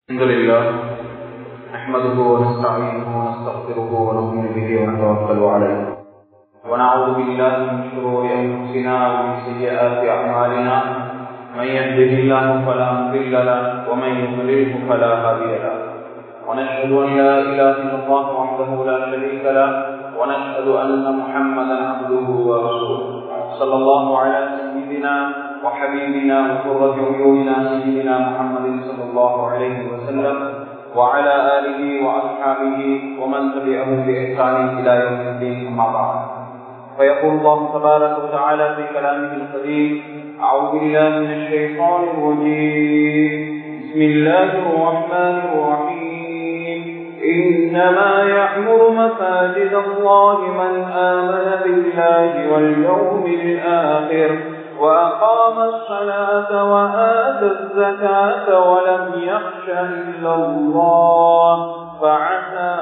الحمد لله نحمده ونستعينه ونستغفره ونؤمن به ونتوكل عليه ونعوذ بالله من شرور انفسنا ومن سيئات اعمالنا من يهده الله فلا مضل له ومن يضلله فلا هادي له ونشهد ان لا اله الا الله وحده لا شريك له ونشهد ان محمدا عبده ورسوله صلى الله على سيدنا وحبيبنا وقرة عيوننا سيدنا محمد صلى الله عليه وسلم وعلى آله وأصحابه ومن تبعهم بإحسان إلى يوم الدين أما بعد فيقول الله تبارك وتعالى في كلامه القديم أعوذ بالله من الشيطان الرجيم بسم الله الرحمن الرحيم إنما يعمر مساجد الله من آمن بالله واليوم الآخر وأقام الصلاة وآتى الزكاة ولم يخش إلا الله فعسى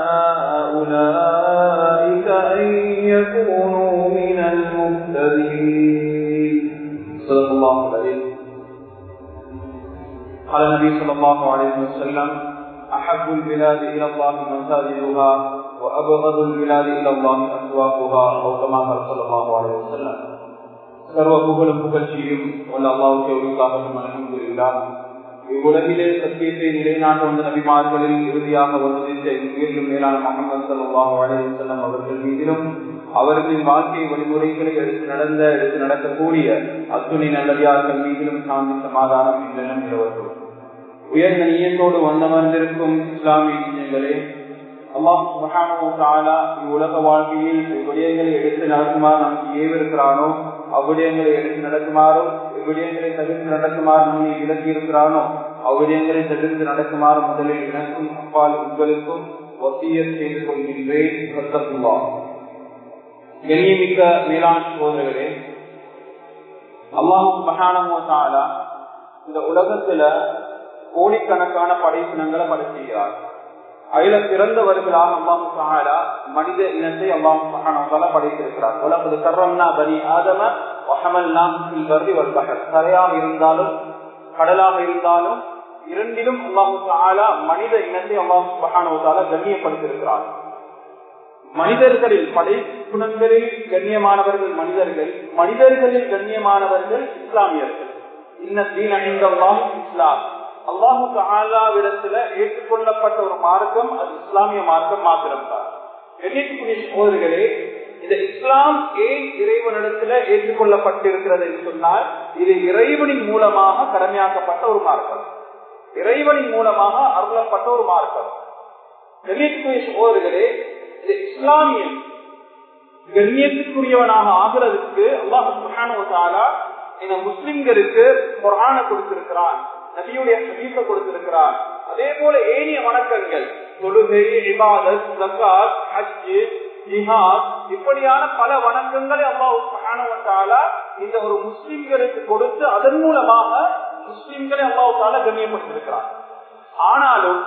أولئك أن يكونوا من المهتدين صدق الله العظيم قال النبي صلى الله عليه وسلم أحب البلاد إلى الله مساجدها وأبغض البلاد إلى الله أسواقها أو كما قال صلى الله عليه وسلم சர்வ புகழும் புகழ்ச்சியும் உள்ள அல்லாவுக்கு ஒழுங்காகவும் அலமதுல்லா இவ்வுலகிலே சத்தியத்தை நிலைநாட்ட வந்த நபிமார்களில் இறுதியாக வந்திருந்த உயிரிலும் மேலான முகமது சல்லாஹ் அலையம் அவர்கள் மீதிலும் அவர்களின் வாழ்க்கை வழிமுறைகளை எடுத்து நடந்த எடுத்து நடக்கக்கூடிய அத்துணை நல்லடியார்கள் மீதிலும் சாந்தி சமாதானம் என்றும் நிலவர்கள் உயர்ந்த நீயத்தோடு வந்தமர்ந்திருக்கும் இஸ்லாமிய விஷயங்களே அல்லாஹ் உலக வாழ்க்கையில் விடயங்களை எடுத்து நடக்குமாறு நமக்கு ஏவிருக்கிறானோ அவ்விடயங்களை எடுத்து நடக்குமாறோ எவ்விடயங்களை தவிர்த்து நடக்குமாறு நம்மை விலக்கி இருக்கிறானோ அவ்விடயங்களை தவிர்த்து நடக்குமாறு முதலில் எனக்கும் அப்பால் உங்களுக்கும் ஒத்தியர் செய்து கொள்கின்றேன் சத்தத்துவா கண்ணியமிக்க மேலாண் சோதரர்களே அல்லாஹும் மகானமோ தாலா இந்த உலகத்துல கோடிக்கணக்கான படைப்பினங்களை படைச்சுகிறார் அதுல பிறந்தவர்களாக அல்லாஹு சஹாலா மனித இனத்தை அல்லாஹு சஹானால படைத்திருக்கிறார் உலகது கர்ரம்னா பனி ஆதம வஹமல் வர்தி வல்பகர் கரையாக இருந்தாலும் கடலாக இருந்தாலும் இரண்டிலும் அல்லாஹு சஹாலா மனித இனத்தை அல்லாஹு சஹானால கண்ணியப்படுத்திருக்கிறார் மனிதர்களில் படைப்புணங்களில் கண்ணியமானவர்கள் மனிதர்கள் மனிதர்களில் கண்ணியமானவர்கள் இஸ்லாமியர்கள் இன்ன தீன் அணிந்தல்லாம் இஸ்லாம் அல்லாஹு தாலாவிடத்துல ஏற்றுக்கொள்ளப்பட்ட ஒரு மார்க்கம் அது இஸ்லாமிய மார்க்கம் மாத்திரம்தான் சோதர்களே இந்த இஸ்லாம் ஏன் இறைவனிடத்துல ஏற்றுக்கொள்ளப்பட்டிருக்கிறது என்று சொன்னால் இது இறைவனின் மூலமாக கடமையாக்கப்பட்ட ஒரு மார்க்கம் இறைவனின் மூலமாக அருளப்பட்ட ஒரு மார்க்கம் சோதர்களே இந்த இஸ்லாமியன் கண்ணியத்துக்குரியவனாக ஆகிறதுக்கு அல்லாஹு இந்த முஸ்லிம்களுக்கு குரான கொடுத்திருக்கிறான் நபியுடைய ஹதீஸ கொடுத்திருக்கிறார் அதே போல ஏனிய வணக்கங்கள் தொழுகை இபாதத் ஜக்காத் ஹஜ்ஜு ஜிஹாத் இப்படியான பல வணக்கங்களை அல்லாஹால இந்த ஒரு முஸ்லிம்களுக்கு கொடுத்து அதன் மூலமாக முஸ்லிம்களை அல்லாஹால கண்ணியப்படுத்திருக்கிறார் ஆனாலும்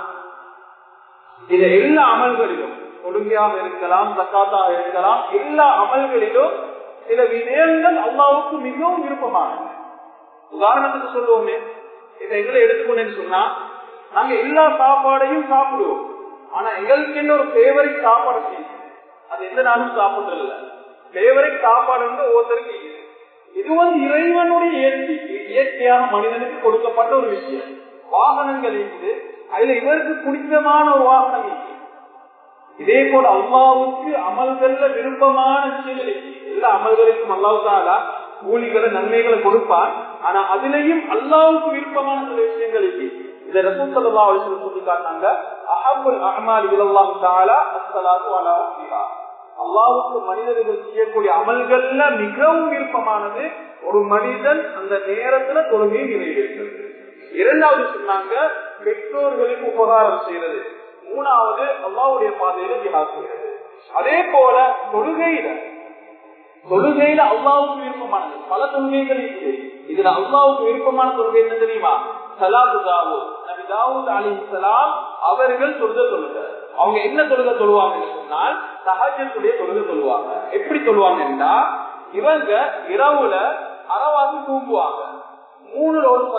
இந்த எல்லா அமல்களிலும் தொழுகையாக இருக்கலாம் ஜக்காத்தாக இருக்கலாம் எல்லா அமல்களிலும் சில விடயங்கள் அல்லாவுக்கு மிகவும் விருப்பமானது உதாரணத்துக்கு சொல்லுவோமே இதை எங்களை எடுத்துக்கொண்டேன்னு சொன்னா நாங்க எல்லா சாப்பாடையும் சாப்பிடுவோம் ஆனா எங்களுக்கு என்ன ஒரு ஃபேவரிட் சாப்பாடு செய்யும் அது எந்த நாளும் சாப்பிடுறது இல்ல ஃபேவரிட் சாப்பாடு வந்து ஒவ்வொருத்தருக்கு இது வந்து இறைவனுடைய இயற்கை இயற்கையான மனிதனுக்கு கொடுக்கப்பட்ட ஒரு விஷயம் வாகனங்கள் இருக்குது அதுல இவருக்கு பிடித்தமான ஒரு வாகனம் இருக்கு இதே போல அல்லாவுக்கு அமல்கள்ல விருப்பமான விஷயங்கள் எல்லா அமல்களுக்கும் அல்லாவுக்காக கூலிகளை நன்மைகளை கொடுப்பான் ஆனா அதுலயும் அல்லாவுக்கு விருப்பமான சில விஷயங்கள் இருக்கு இதை ரசூல் சல்லா அலிஸ்லம் சொல்லி காட்டினாங்க அஹபுல் அஹமால் இலல்லாம் தாலா அஸ்ஸலாத்து அலா வக்திஹா அல்லாவுக்கு மனிதர்கள் செய்யக்கூடிய அமல்கள்ல மிகவும் விருப்பமானது ஒரு மனிதன் அந்த நேரத்துல தொழுகையை நிறைவேற்றது இரண்டாவது சொன்னாங்க பெற்றோர்களுக்கு உபகாரம் செய்யறது மூணாவது அல்லாவுடைய பாதையில ஜிஹாத் செய்யறது அதே போல தொழுகையில தொழுகையில அல்லாவுக்கு விருப்பமானது பல தொழுகைகள் இருக்குது இதுல அல்லாவுக்கு விருப்பமான தொழுகை என்ன தெரியுமா சலாத்து தாவூத் நபி தாவூத் அலி சலாம் அவர்கள் தொழுத தொழுக அவங்க என்ன தொழுக தொழுவாங்கன்னு சொன்னால் சஹஜத்துடைய தொழுக தொழுவாங்க எப்படி தொழுவாங்கன்னா இவங்க இரவுல அறவாசி தூங்குவாங்க மூணுல ஒரு பகுதி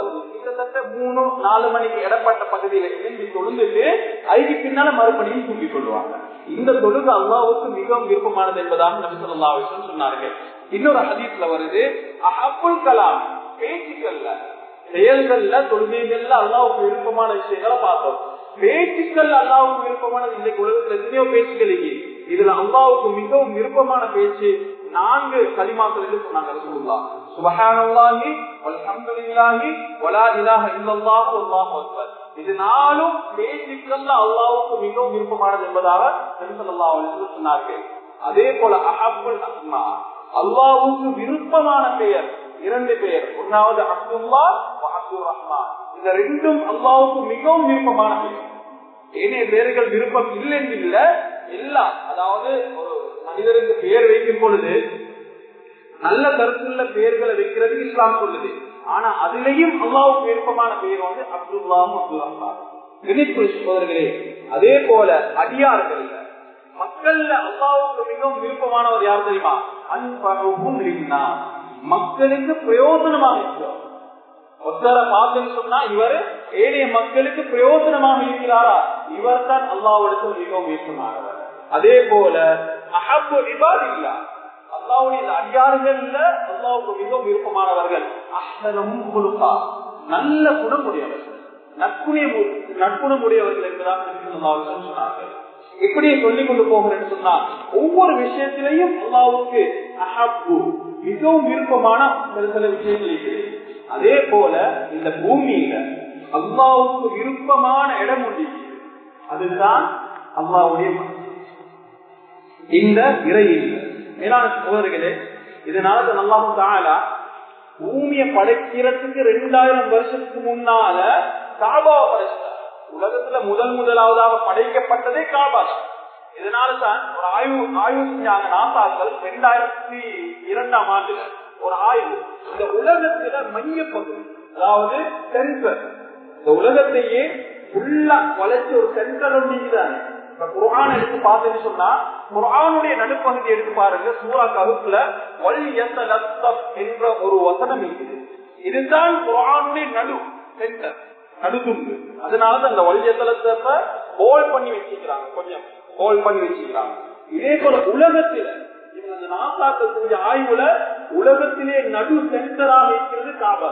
கிட்டத்தட்ட மூணு நாலு மணிக்கு இடப்பட்ட பகுதியில எழுந்தி தொழுந்துட்டு அதுக்கு பின்னால மறுபடியும் தூக்கி கொள்வாங்க இந்த தொழுகு அல்லாவுக்கு மிகவும் விருப்பமானது என்பதாக நபி சொல்லா சொன்னார்கள் இன்னொரு ஹதீஸ்ல வருது அபுல் கலாம் பேச்சுக்கள்ல செயல்கள்ல தொழுகைகள்ல அல்லாவுக்கு விருப்பமான விஷயங்களை பார்த்தோம் பேச்சுக்கள் அல்லாவுக்கு விருப்பமானது இன்றைக்கு உலகத்துல எத்தனையோ பேச்சுக்கள் இங்கே இதுல அல்லாவுக்கு மிகவும் விருப்பமான பேச்சு நான்கு களிமாக்கள் என்று சொன்னாங்க ரசூலுல்லா சுபஹானல்லாஹி வல்ஹம்துலில்லாஹி வலா இலாஹ இல்லல்லாஹு வல்லாஹு அக்பர் இது நாளும் பேச்சுக்கள்ல அல்லாவுக்கு மிகவும் விருப்பமானது என்பதாக நபி ஸல்லல்லாஹு அலைஹி வஸல்லம் சொன்னார்கள் அதே போல அஹப்புல் அஸ்மா அல்லாவுக்கு விருப்பமான பெயர் இரண்டு பெயர் ஒன்னாவது அப்துல்லா அப்துல் ரஹ்மான் இந்த ரெண்டும் அல்லாவுக்கு மிகவும் விருப்பமான பெயர் ஏனைய பெயர்கள் விருப்பம் இல்லை என்று இல்ல எல்லாம் அதாவது ஒரு மனிதருக்கு பெயர் வைக்கும் பொழுது நல்ல கருத்துள்ள பெயர்களை வைக்கிறது இஸ்லாம் சொல்லுது ஆனா அதுலயும் அல்லாவுக்கு விருப்பமான பெயர் வந்து அப்துல்லாம் அப்துல் ரஹ்மான் திணிப்பு சோதர்களே அதே போல அடியார்கள் மக்கள்ல அல்லாவுக்கு மிகவும் விருப்பமானவர் யார் தெரியுமா அன்பகும் மக்களுக்கு பிரயோஜனமாக இருக்கிறோம் ஒருத்தரை பார்த்தேன்னு சொன்னா இவர் ஏழைய மக்களுக்கு பிரயோஜனமாக இருக்கிறாரா இவர் தான் அல்லாவிடத்தில் மிகவும் விருப்பமானவர் அதே போல அஹப்பு இபாதில்லா அல்லாவுடைய இந்த அடியார்கள்ல அல்லாவுக்கு மிகவும் விருப்பமானவர்கள் அஹ்சனமும் குழுக்கா நல்ல குணமுடையவர்கள் நட்புடைய நட்புணமுடையவர்கள் என்பதாக சொன்னார்கள் எப்படி சொல்லிக் கொண்டு போகிறேன்னு சொன்னா ஒவ்வொரு விஷயத்திலையும் அல்லாவுக்கு அஹப்பு மிகவும் விருப்பமான சில சில விஷயங்கள் இருக்குது அதே போல இந்த பூமியில அல்லாவுக்கு விருப்பமான இடம் ஒன்று அதுதான் அல்லாவுடைய இந்த இறையில் மேலான சோதர்களே இதனால நல்லாவும் தாழலா பூமியை படைக்கிறதுக்கு ரெண்டாயிரம் வருஷத்துக்கு முன்னால காபாவை படைச்சார் உலகத்துல முதல் முதலாவதாக படைக்கப்பட்டதே காபா தான் இதனாலதான் ஒரு ஆய்வு ஆய்வு செஞ்சாங்க நாசாக்கள் ரெண்டாயிரத்தி இரண்டாம் ஆண்டுல ஒரு ஆய்வு இந்த உலகத்துல மையப்பகுதி அதாவது சென்சர் இந்த உலகத்தையே ஃபுல்லா வளைச்சு ஒரு சென்சர் ஒன்றுதான் குரான் எடுத்து பார்த்தேன்னு சொன்னா குரானுடைய நடுப்பகுதி எடுத்து பாருங்க சூரா கருப்புல வல் எந்த என்ற ஒரு வசனம் இருக்குது இதுதான் குரானுடைய நடு சென்டர் நடுத்துண்டு அதனாலதான் அந்த வல்யத்தலத்தை ஹோல் பண்ணி வச்சுக்கிறாங்க கொஞ்சம் ஹோல் பண்ணி வச்சுக்கிறாங்க இதே போல உலகத்துல இந்த நாசாக்கள் செஞ்ச ஆய்வுல உலகத்திலே நடு சென்டராக இருக்கிறது காபா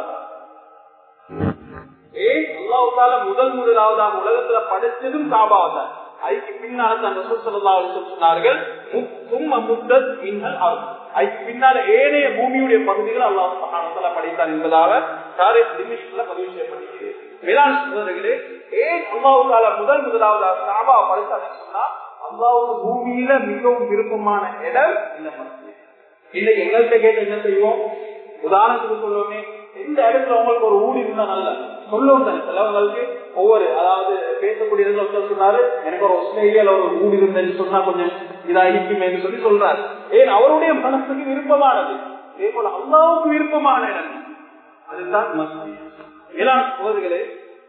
ஏன் அல்லாவுக்கால முதல் முதலாவதாக உலகத்துல படைச்சதும் காபாவை தான் அதுக்கு பின்னால அந்த சொன்னார்கள் அதுக்கு பின்னால ஏனைய பூமியுடைய பகுதிகள் அல்லாஹ் படைத்தார் என்பதாக சாரே திமிஷ்ல பதிவு செய்யப்படுகிறது வேளாண் சோதர்களே ஏன் அல்லாவுக்கால முதல் முதலாவதாக காபா படைத்தாருன்னு சொன்னா அல்லாவுக்கு பூமியில மிகவும் விருப்பமான இடம் இந்த மசித் இன்னைக்கு எங்கள்கிட்ட கேட்டு என்ன செய்வோம் உதாரணத்துக்கு சொல்லுவோமே எந்த இடத்துல உங்களுக்கு ஒரு ஊடி இருந்தா நல்ல சொல்லுவோம் தானே சிலவங்களுக்கு ஒவ்வொரு அதாவது பேசக்கூடிய ஒருத்தர் சொன்னாரு எனக்கு ஒரு ஆஸ்திரேலியால ஒரு ஊடி இருந்தேன்னு சொன்னா கொஞ்சம் இதா இருக்குமே சொல்லி சொல்றாரு ஏன் அவருடைய மனசுக்கு விருப்பமானது அதே போல அல்லாவுக்கு விருப்பமான இடம் அதுதான் மஸ்ஜித் மேலான சோதர்களே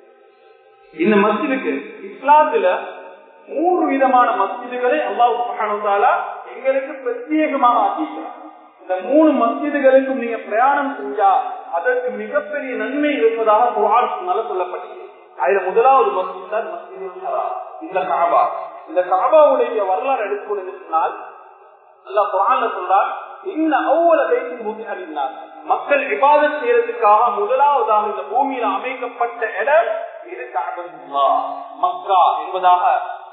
இந்த மஸ்ஜிதுக்கு இஸ்லாத்துல மூன்று விதமான மஸ்ஜிதுகளை அல்லாஹு எங்களுக்கு பிரத்யேகமாக ஆக்கிக்கிறார் இந்த மூணு மஸ்ஜிதுகளுக்கும் நீங்க பிரயாணம் செஞ்சா அதற்கு மிகப்பெரிய நன்மை இருப்பதாக குரான் சொல்லப்பட்டது அதுல முதலாவது மஸ்ஜித் தான் மஸ்ஜிது இந்த காபா இந்த காபாவுடைய வரலாறு எடுத்துக்கொண்டு சொன்னால் அல்லா குரான்ல சொல்றார் இன்ன அவ்வளவு பேசி முத்தினார் மக்கள் விவாதம் செய்யறதுக்காக முதலாவதாக இந்த பூமியில அமைக்கப்பட்ட இடம் இது காபத்துல்லா மக்கா என்பதாக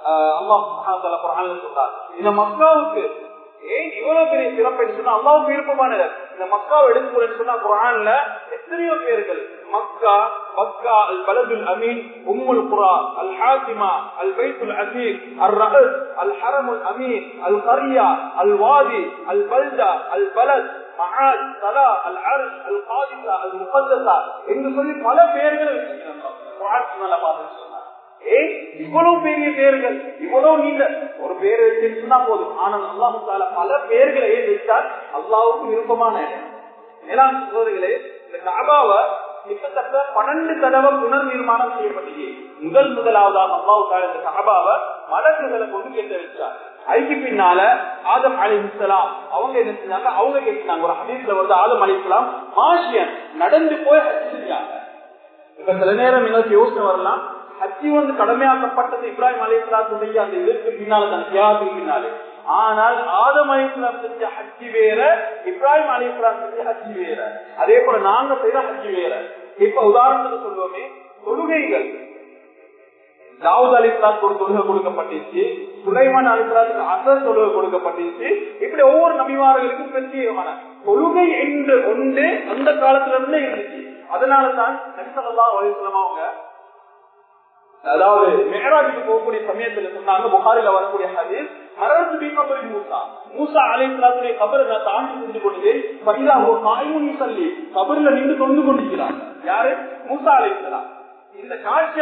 அல்லாஹ் குரான் சொல்றார் இந்த மக்காவுக்கு ஏன் இவ்வளவு பெரிய சிறப்பு சொன்னா அல்லாவுக்கு விருப்பமானது இந்த மக்காவை எடுத்துக்கொண்டு சொன்னா குரான்ல எத்தனையோ பேர்கள் மக்கா மக்கா அல் பலதுல் அமீன் உம்முல் குரா அல் ஹாசிமா அல் பைத்துல் அசீர் அல் ரஹஸ் அல் ஹரமுல் அமீன் அல் கரியா அல் வாதி அல் பல்தா அல் பலத் மஹால் சலா அல் அர்ஷ் அல் காதிசா அல் முகத்தசா என்று சொல்லி பல பெயர்களை வச்சிருக்கிறாங்க குரான் பார்த்து சொன்னார் ஏய் இவ்வளவு பெரிய பேர்கள் இவ்வளவு நீண்ட ஒரு பேர் வச்சுன்னா போதும் ஆனால் அல்லாஹால பல பேர்களை ஏன் வைத்தால் அல்லாவுக்கு விருப்பமான மேலாண் சோதரிகளே இந்த காபாவை கிட்டத்தட்ட பன்னெண்டு தடவை புனர் நிர்மாணம் செய்யப்பட்டது முதல் முதலாவதாக அல்லாவுக்கால இந்த காபாவை மலக்குகளை கொண்டு கேட்டு வச்சார் அதுக்கு பின்னால ஆதம் அலி இஸ்லாம் அவங்க என்ன செஞ்சாங்க அவங்க கேட்டாங்க ஒரு ஹதீஸ்ல வருது ஆதம் அலி இஸ்லாம் மாஷியன் நடந்து போய் செஞ்சாங்க இப்ப சில நேரம் எங்களுக்கு யோசனை வரலாம் ஹஜ்ஜி வந்து கடமையாக்கப்பட்டது இப்ராஹிம் அலிஸ்லாத்துடைய அந்த இதற்கு பின்னால தான் தியாகத்துக்கு பின்னாலே ஆனால் ஆதம் அலிஸ்லாம் செஞ்ச ஹஜ்ஜி வேற இப்ராஹிம் அலிஸ்லாம் செஞ்ச ஹஜ்ஜி வேற அதே போல நாங்க செய்த ஹஜ்ஜி வேற இப்ப உதாரணத்துக்கு சொல்லுவோமே தொழுகைகள் தாவூத் அலிஸ்லாத்துக்கு ஒரு தொழுகை கொடுக்கப்பட்டுச்சு சுலைமான் அலிஸ்லாத்துக்கு அசர் தொழுகை கொடுக்கப்பட்டுச்சு இப்படி ஒவ்வொரு நபிமார்களுக்கும் பிரத்யேகமான தொழுகை என்று ஒன்று அந்த காலத்துல இருந்தே இருந்துச்சு அதனாலதான் நபிசல்லா அலிஸ்லாம் அவங்க அதாவது மேராஜுக்கு போகக்கூடிய சமயத்துல சொன்னாங்க புகாரில வரக்கூடிய ஹதீஸ் அரசு பீமபுரி மூசா மூசா அலைத்துடைய கபரை நான் தாண்டி சென்று கொண்டு பைலா ஒரு காய்முனி சொல்லி கபர்ல நின்று தொண்டு கொண்டிருக்கிறார் யாரு மூசா அலைத்தலாம் இந்த காட்சி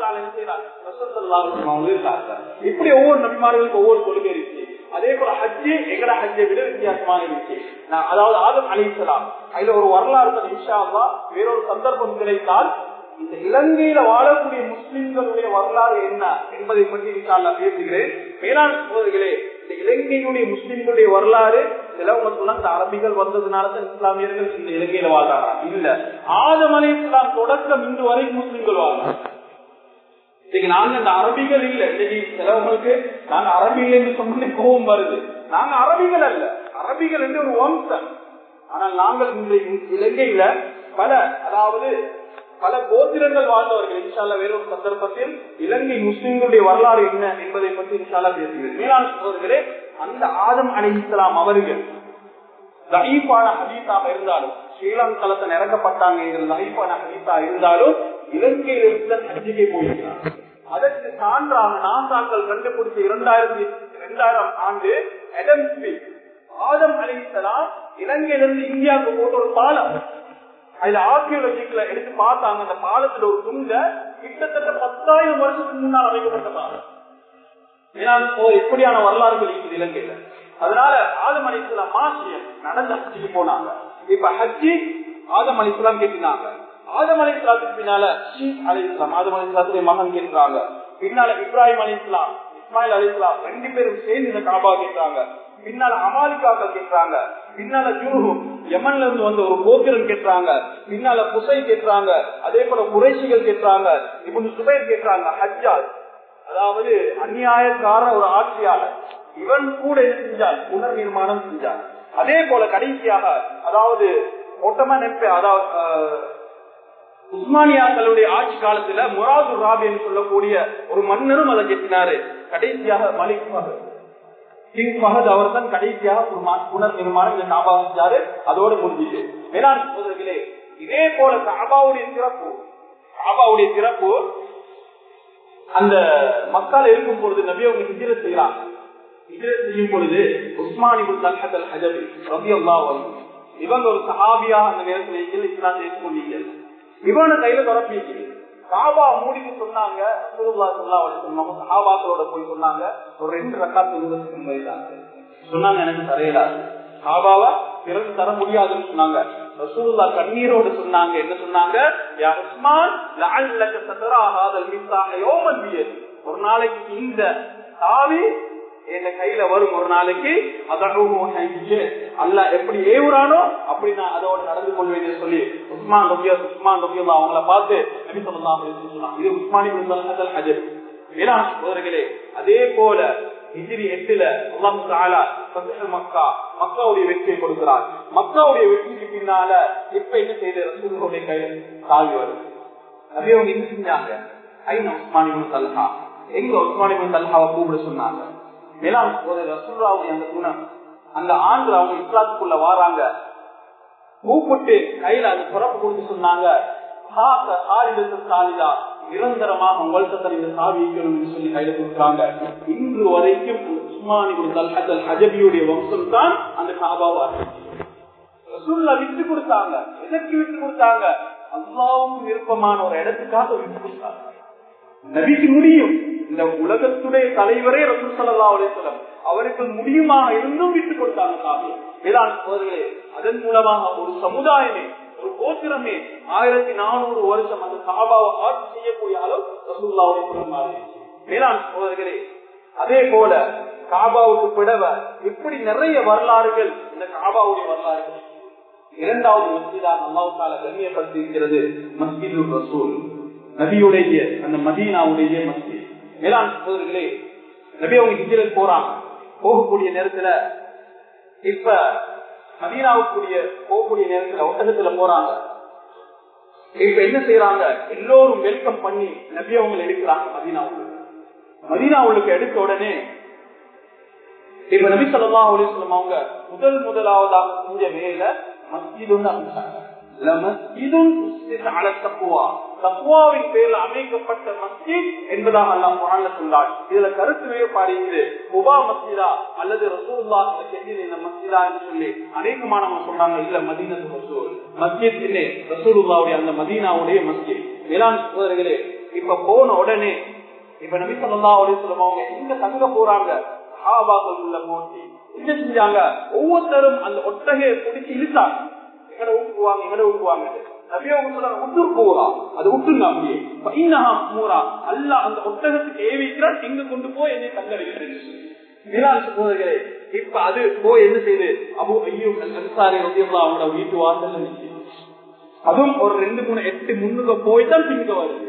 அல்லாவுக்கு இப்படி ஒவ்வொரு நபிமார்களுக்கு ஒவ்வொரு கொள்கை இருக்கு அதே போல ஹஜ்ஜி எங்கட ஹஜ்ஜை விட வித்தியாசமாக இருந்துச்சு நான் அதாவது ஆதம் அலிசலாம் அதுல ஒரு வரலாறு இன்ஷா அல்லா வேறொரு சந்தர்ப்பம் கிடைத்தால் இந்த இலங்கையில வாழக்கூடிய முஸ்லிம்களுடைய வரலாறு என்ன என்பதை பற்றி இன்ஷால்லா பேசுகிறேன் மேலாண் சோதர்களே இந்த இலங்கையினுடைய முஸ்லிம்களுடைய வரலாறு சிலவங்க சொன்னா இந்த அரபிகள் வந்ததுனால தான் இஸ்லாமியர்கள் இந்த இலங்கையில வாழ்றாங்க இல்ல ஆதம் அலி இஸ்லாம் தொடக்கம் இன்று வரை முஸ்லிம்கள் வாழ்றாங்க இன்னைக்கு நாங்க இந்த அரபிகள் இல்ல இன்னைக்கு சிலவங்களுக்கு நாங்க அரபிகள் என்று சொன்ன கோபம் வருது நாங்க அரபிகள் அல்ல அரபிகள் என்று ஒரு வம்சம் ஆனால் நாங்கள் இந்த இலங்கையில பல அதாவது பல கோத்திரங்கள் வாழ்ந்தவர்கள் இன்ஷால்லா வேறொரு சந்தர்ப்பத்தில் இலங்கை முஸ்லிம்களுடைய வரலாறு என்ன என்பதை பற்றி இன்ஷால்லா பேசுகிறேன் மேலாண் சோதர்களே அந்த ஆதம் அலி இஸ்லாம் அவர்கள் தயீஃபான ஹதீஸாக இருந்தாலும் ஸ்ரீலங்கலத்தை நிரக்கப்பட்டாங்க என்கிற தயீஃபான ஹதீஸா இருந்தாலும் இலங்கையில் இருந்த ஹஜ்ஜிகை போயிருக்கிறார் அதற்கு சான்றாக நாசாக்கள் கண்டுபிடிச்ச இரண்டாயிரத்தி இரண்டாயிரம் ஆண்டு ஆதம் அலி இஸ்லாம் இலங்கையிலிருந்து இந்தியாவுக்கு போட்ட ஒரு பாலம் அதுல ஆர்கியோலஜிக்கல எடுத்து பார்த்தாங்க அந்த பாலத்துல ஒரு துண்ட கிட்டத்தட்ட பத்தாயிரம் வருஷத்துக்கு முன்னால் அமைக்கப்பட்ட பாலம் ஏன்னா எப்படியான வரலாறுகள் இருக்குது இலங்கையில அதனால ஆதம் அலிஸ்லாம் மாசியம் நடந்த ஹஜ்ஜிக்கு போனாங்க இப்ப ஹஜ்ஜி ஆதம் அலிஸ்லாம் கேட்டினாங்க ஆதம் அலிஸ்லாத்துக்கு பின்னால ஷீப் அலி இஸ்லாம் ஆதம் அலிஸ்லாத்துடைய மகன் கேட்கிறாங்க பின்னால இப்ராஹிம் அலி இஸ்லாம் இஸ்மாயில் அலி இஸ்லாம் ரெண்டு பேரும் சேர்ந்து இந்த காபா கேட்கிறாங்க பின்னால அமாலிக்காக்கள் கேட்கிறாங்க பின்னால ஜூஹும் யமன்ல இருந்து வந்து ஒரு கோத்திரம் கேட்கிறாங்க பின்னால புசை கேட்கிறாங்க அதே போல குறைசிகள் கேட்கிறாங்க இப்படி சுபைர் கேட்கிறாங்க ஹஜ்ஜால் அதாவது அந்நியாயக்கார ஒரு ஆட்சியாளர் இவன் கூட என்ன செஞ்சால் புனர் நிர்மாணம் செஞ்சார் அதே போல கடைசியாக அதாவது ஒட்டமன் நெப்பே அதாவது உஸ்மானியாக்களுடைய ஆட்சி காலத்துல முராது ராபி என்று சொல்லக்கூடிய ஒரு மன்னரும் அதை கெட்டினாரு கடைசியாக மலிக் மகன் கிங் ஃபஹத் அவர் தான் கடைசியாக புனர் நிர்மாணம் இந்த காபா செஞ்சாரு அதோடு முடிஞ்சிட்டு வேளாண் சோதர்களே இதே போல காபாவுடைய சிறப்பு காபாவுடைய சிறப்பு அந்த மக்கள் இருக்கும் பொழுது நபி அவங்க ஹிஜிர செய்யறாங்க ஹிஜிர செய்யும் பொழுது உஸ்மானிபுல் தல்ஹத் ஹஜபி ரபி அல்லா இவங்க ஒரு சஹாபியா அந்த நேரத்தில் இஸ்லாம் ஏற்றுக்கொண்டீங்க இவனு கையில தொடர்பு காபா மூடிட்டு சொன்னாங்க சஹாபாக்களோட போய் சொன்னாங்க ஒரு ரெண்டு ரக்காத்து விதத்துக்கு போயிட்டாங்க சொன்னாங்க எனக்கு தரையலாது காபாவா பிறகு தர முடியாதுன்னு சொன்னாங்க ரசூல்லா கண்ணீரோடு சொன்னாங்க என்ன சொன்னாங்க யா உஸ்மான் லஅல்லக சதராஹாதல் மிஸ்ஸாஹ யௌமன் பியத் ஒரு நாளைக்கு இந்த சாவி என் கையில வரும் ஒரு நாளைக்கு அல்ல எப்படி ஏவுறானோ அப்படி நான் அதோட நடந்து கொள்வேன் சொல்லி உஸ்மான் ரபியா உஸ்மான் ரபியா அவங்கள பார்த்து நபி சொல்லலாம் சொன்னாங்க இது உஸ்மானி ஹஜர் சோதர்களே அதே போல ஹிஜிரி எட்டுல அல்லாஹு தாலா மக்கா மக்காவுடைய வெற்றியை கொடுக்கிறார் மக்காவுடைய வெற்றிக்கு பின்னால இப்ப என்ன செய்த ரசூலுடைய கையில சாவி வருது நிறைய அவங்க என்ன செஞ்சாங்க ஐநா உஸ்மானிபுன் தல்ஹா எங்க உஸ்மானிபுன் தல்ஹாவை கூப்பிட சொன்னாங்க மேலாம் ரசூல்லாவுடைய அந்த குணம் அந்த ஆண்டு அவங்க இஸ்லாத்துக்குள்ள வாராங்க கூப்பிட்டு கையில அது புறப்பு கொடுத்து சொன்னாங்க நிரந்தரமாக உங்கள்கிட்ட இந்த சாவி வைக்கணும் சொல்லி கையில கொடுக்குறாங்க இன்று வரைக்கும் உஸ்மானி ஹஜபியுடைய வம்சம் தான் அந்த காபாவா ரசூல்லா விட்டு கொடுத்தாங்க எதற்கு விட்டு கொடுத்தாங்க அல்லாவும் விருப்பமான ஒரு இடத்துக்காக விட்டு கொடுத்தாங்க நபிக்கு முடியும் இந்த உலகத்துடைய தலைவரே ரசூல் சல்லா அலிஸ்லம் அவருக்கு முடியுமாக இருந்தும் விட்டு கொடுத்தாங்க காவியம் வேளாண் சோதர்களே அதன் மூலமாக ஒரு சமுதாயமே ஒரு கோத்திரமே ஆயிரத்தி நானூறு வருஷம் அந்த காபாவை ஆட்சி செய்யக்கூடிய அளவு ரசூல்லாவுடைய மாறி வேளாண் சோதர்களே அதே போல காபாவுக்கு பிடவ இப்படி நிறைய வரலாறுகள் இந்த காபாவுடைய வரலாறுகள் இரண்டாவது மஸ்ஜிதாக அல்லாவுக்கால கண்ணியப்படுத்தி இருக்கிறது மஸ்ஜிது ரசூல் நபியுடைய அந்த மதீனாவுடைய மஸ்ஜித் மேலாண் சகோதரர்களே நபி அவங்க ஹிஜரத் போறாங்க போகக்கூடிய நேரத்துல இப்ப மதீனாவுக்குரிய போகக்கூடிய நேரத்துல ஒட்டகத்துல போறாங்க இப்ப என்ன செய்யறாங்க எல்லோரும் வெல்கம் பண்ணி நபி அவங்க எடுக்கிறாங்க மதீனாவுக்கு மதீனாவுக்கு எடுத்த உடனே இப்ப நபி சொல்லா அலிஸ்லம் அவங்க முதல் முதலாவதாக செஞ்ச வேலை மஸ்ஜிதுன்னு அமைச்சாங்க தக்குவாவின் பேரில் அமைக்கப்பட்ட மஸ்ஜித் என்பதாக எல்லாம் குரான்ல சொன்னார் இதுல கருத்து வேறுபாடு குபா மஸ்ஜிதா அல்லது ரசூல்லா இந்த மஸ்ஜிதா என்று சொல்லி அநேகமானவங்க சொல்றாங்க இல்ல மதீனத்து ரசூல் மஸ்ஜித் இல்லை ரசூலுல்லாவுடைய அந்த மதீனாவுடைய மஸ்ஜித் வேளாண் சோதர்களே இப்ப போன உடனே இப்ப நபி சொல்லா அலி சொல்லுவாங்க எங்க தங்க போறாங்க சஹாபாக்கள் உள்ள போட்டி என்ன செஞ்சாங்க ஒவ்வொருத்தரும் அந்த ஒட்டகையை பிடிச்சி இழுத்தாங்க எங்கட ஊக்குவாங்க எங்கட ஊக்குவாங்க அது விட்டுங்க அப்படியே மூரா அல்ல அந்த ஒட்டகத்துக்கு ஏவிக்கிறான் எங்க கொண்டு போய் என்னை தங்க வைக்கிறேன் சகோதரர்களே இப்ப அது போய் என்ன செய்யுது அபு ஐயோ அன்சாரி அவங்களோட வீட்டு வாசல் அதுவும் ஒரு ரெண்டு மூணு எட்டு முன்னுக்கு போய் தான் பின்னுக்கு வருது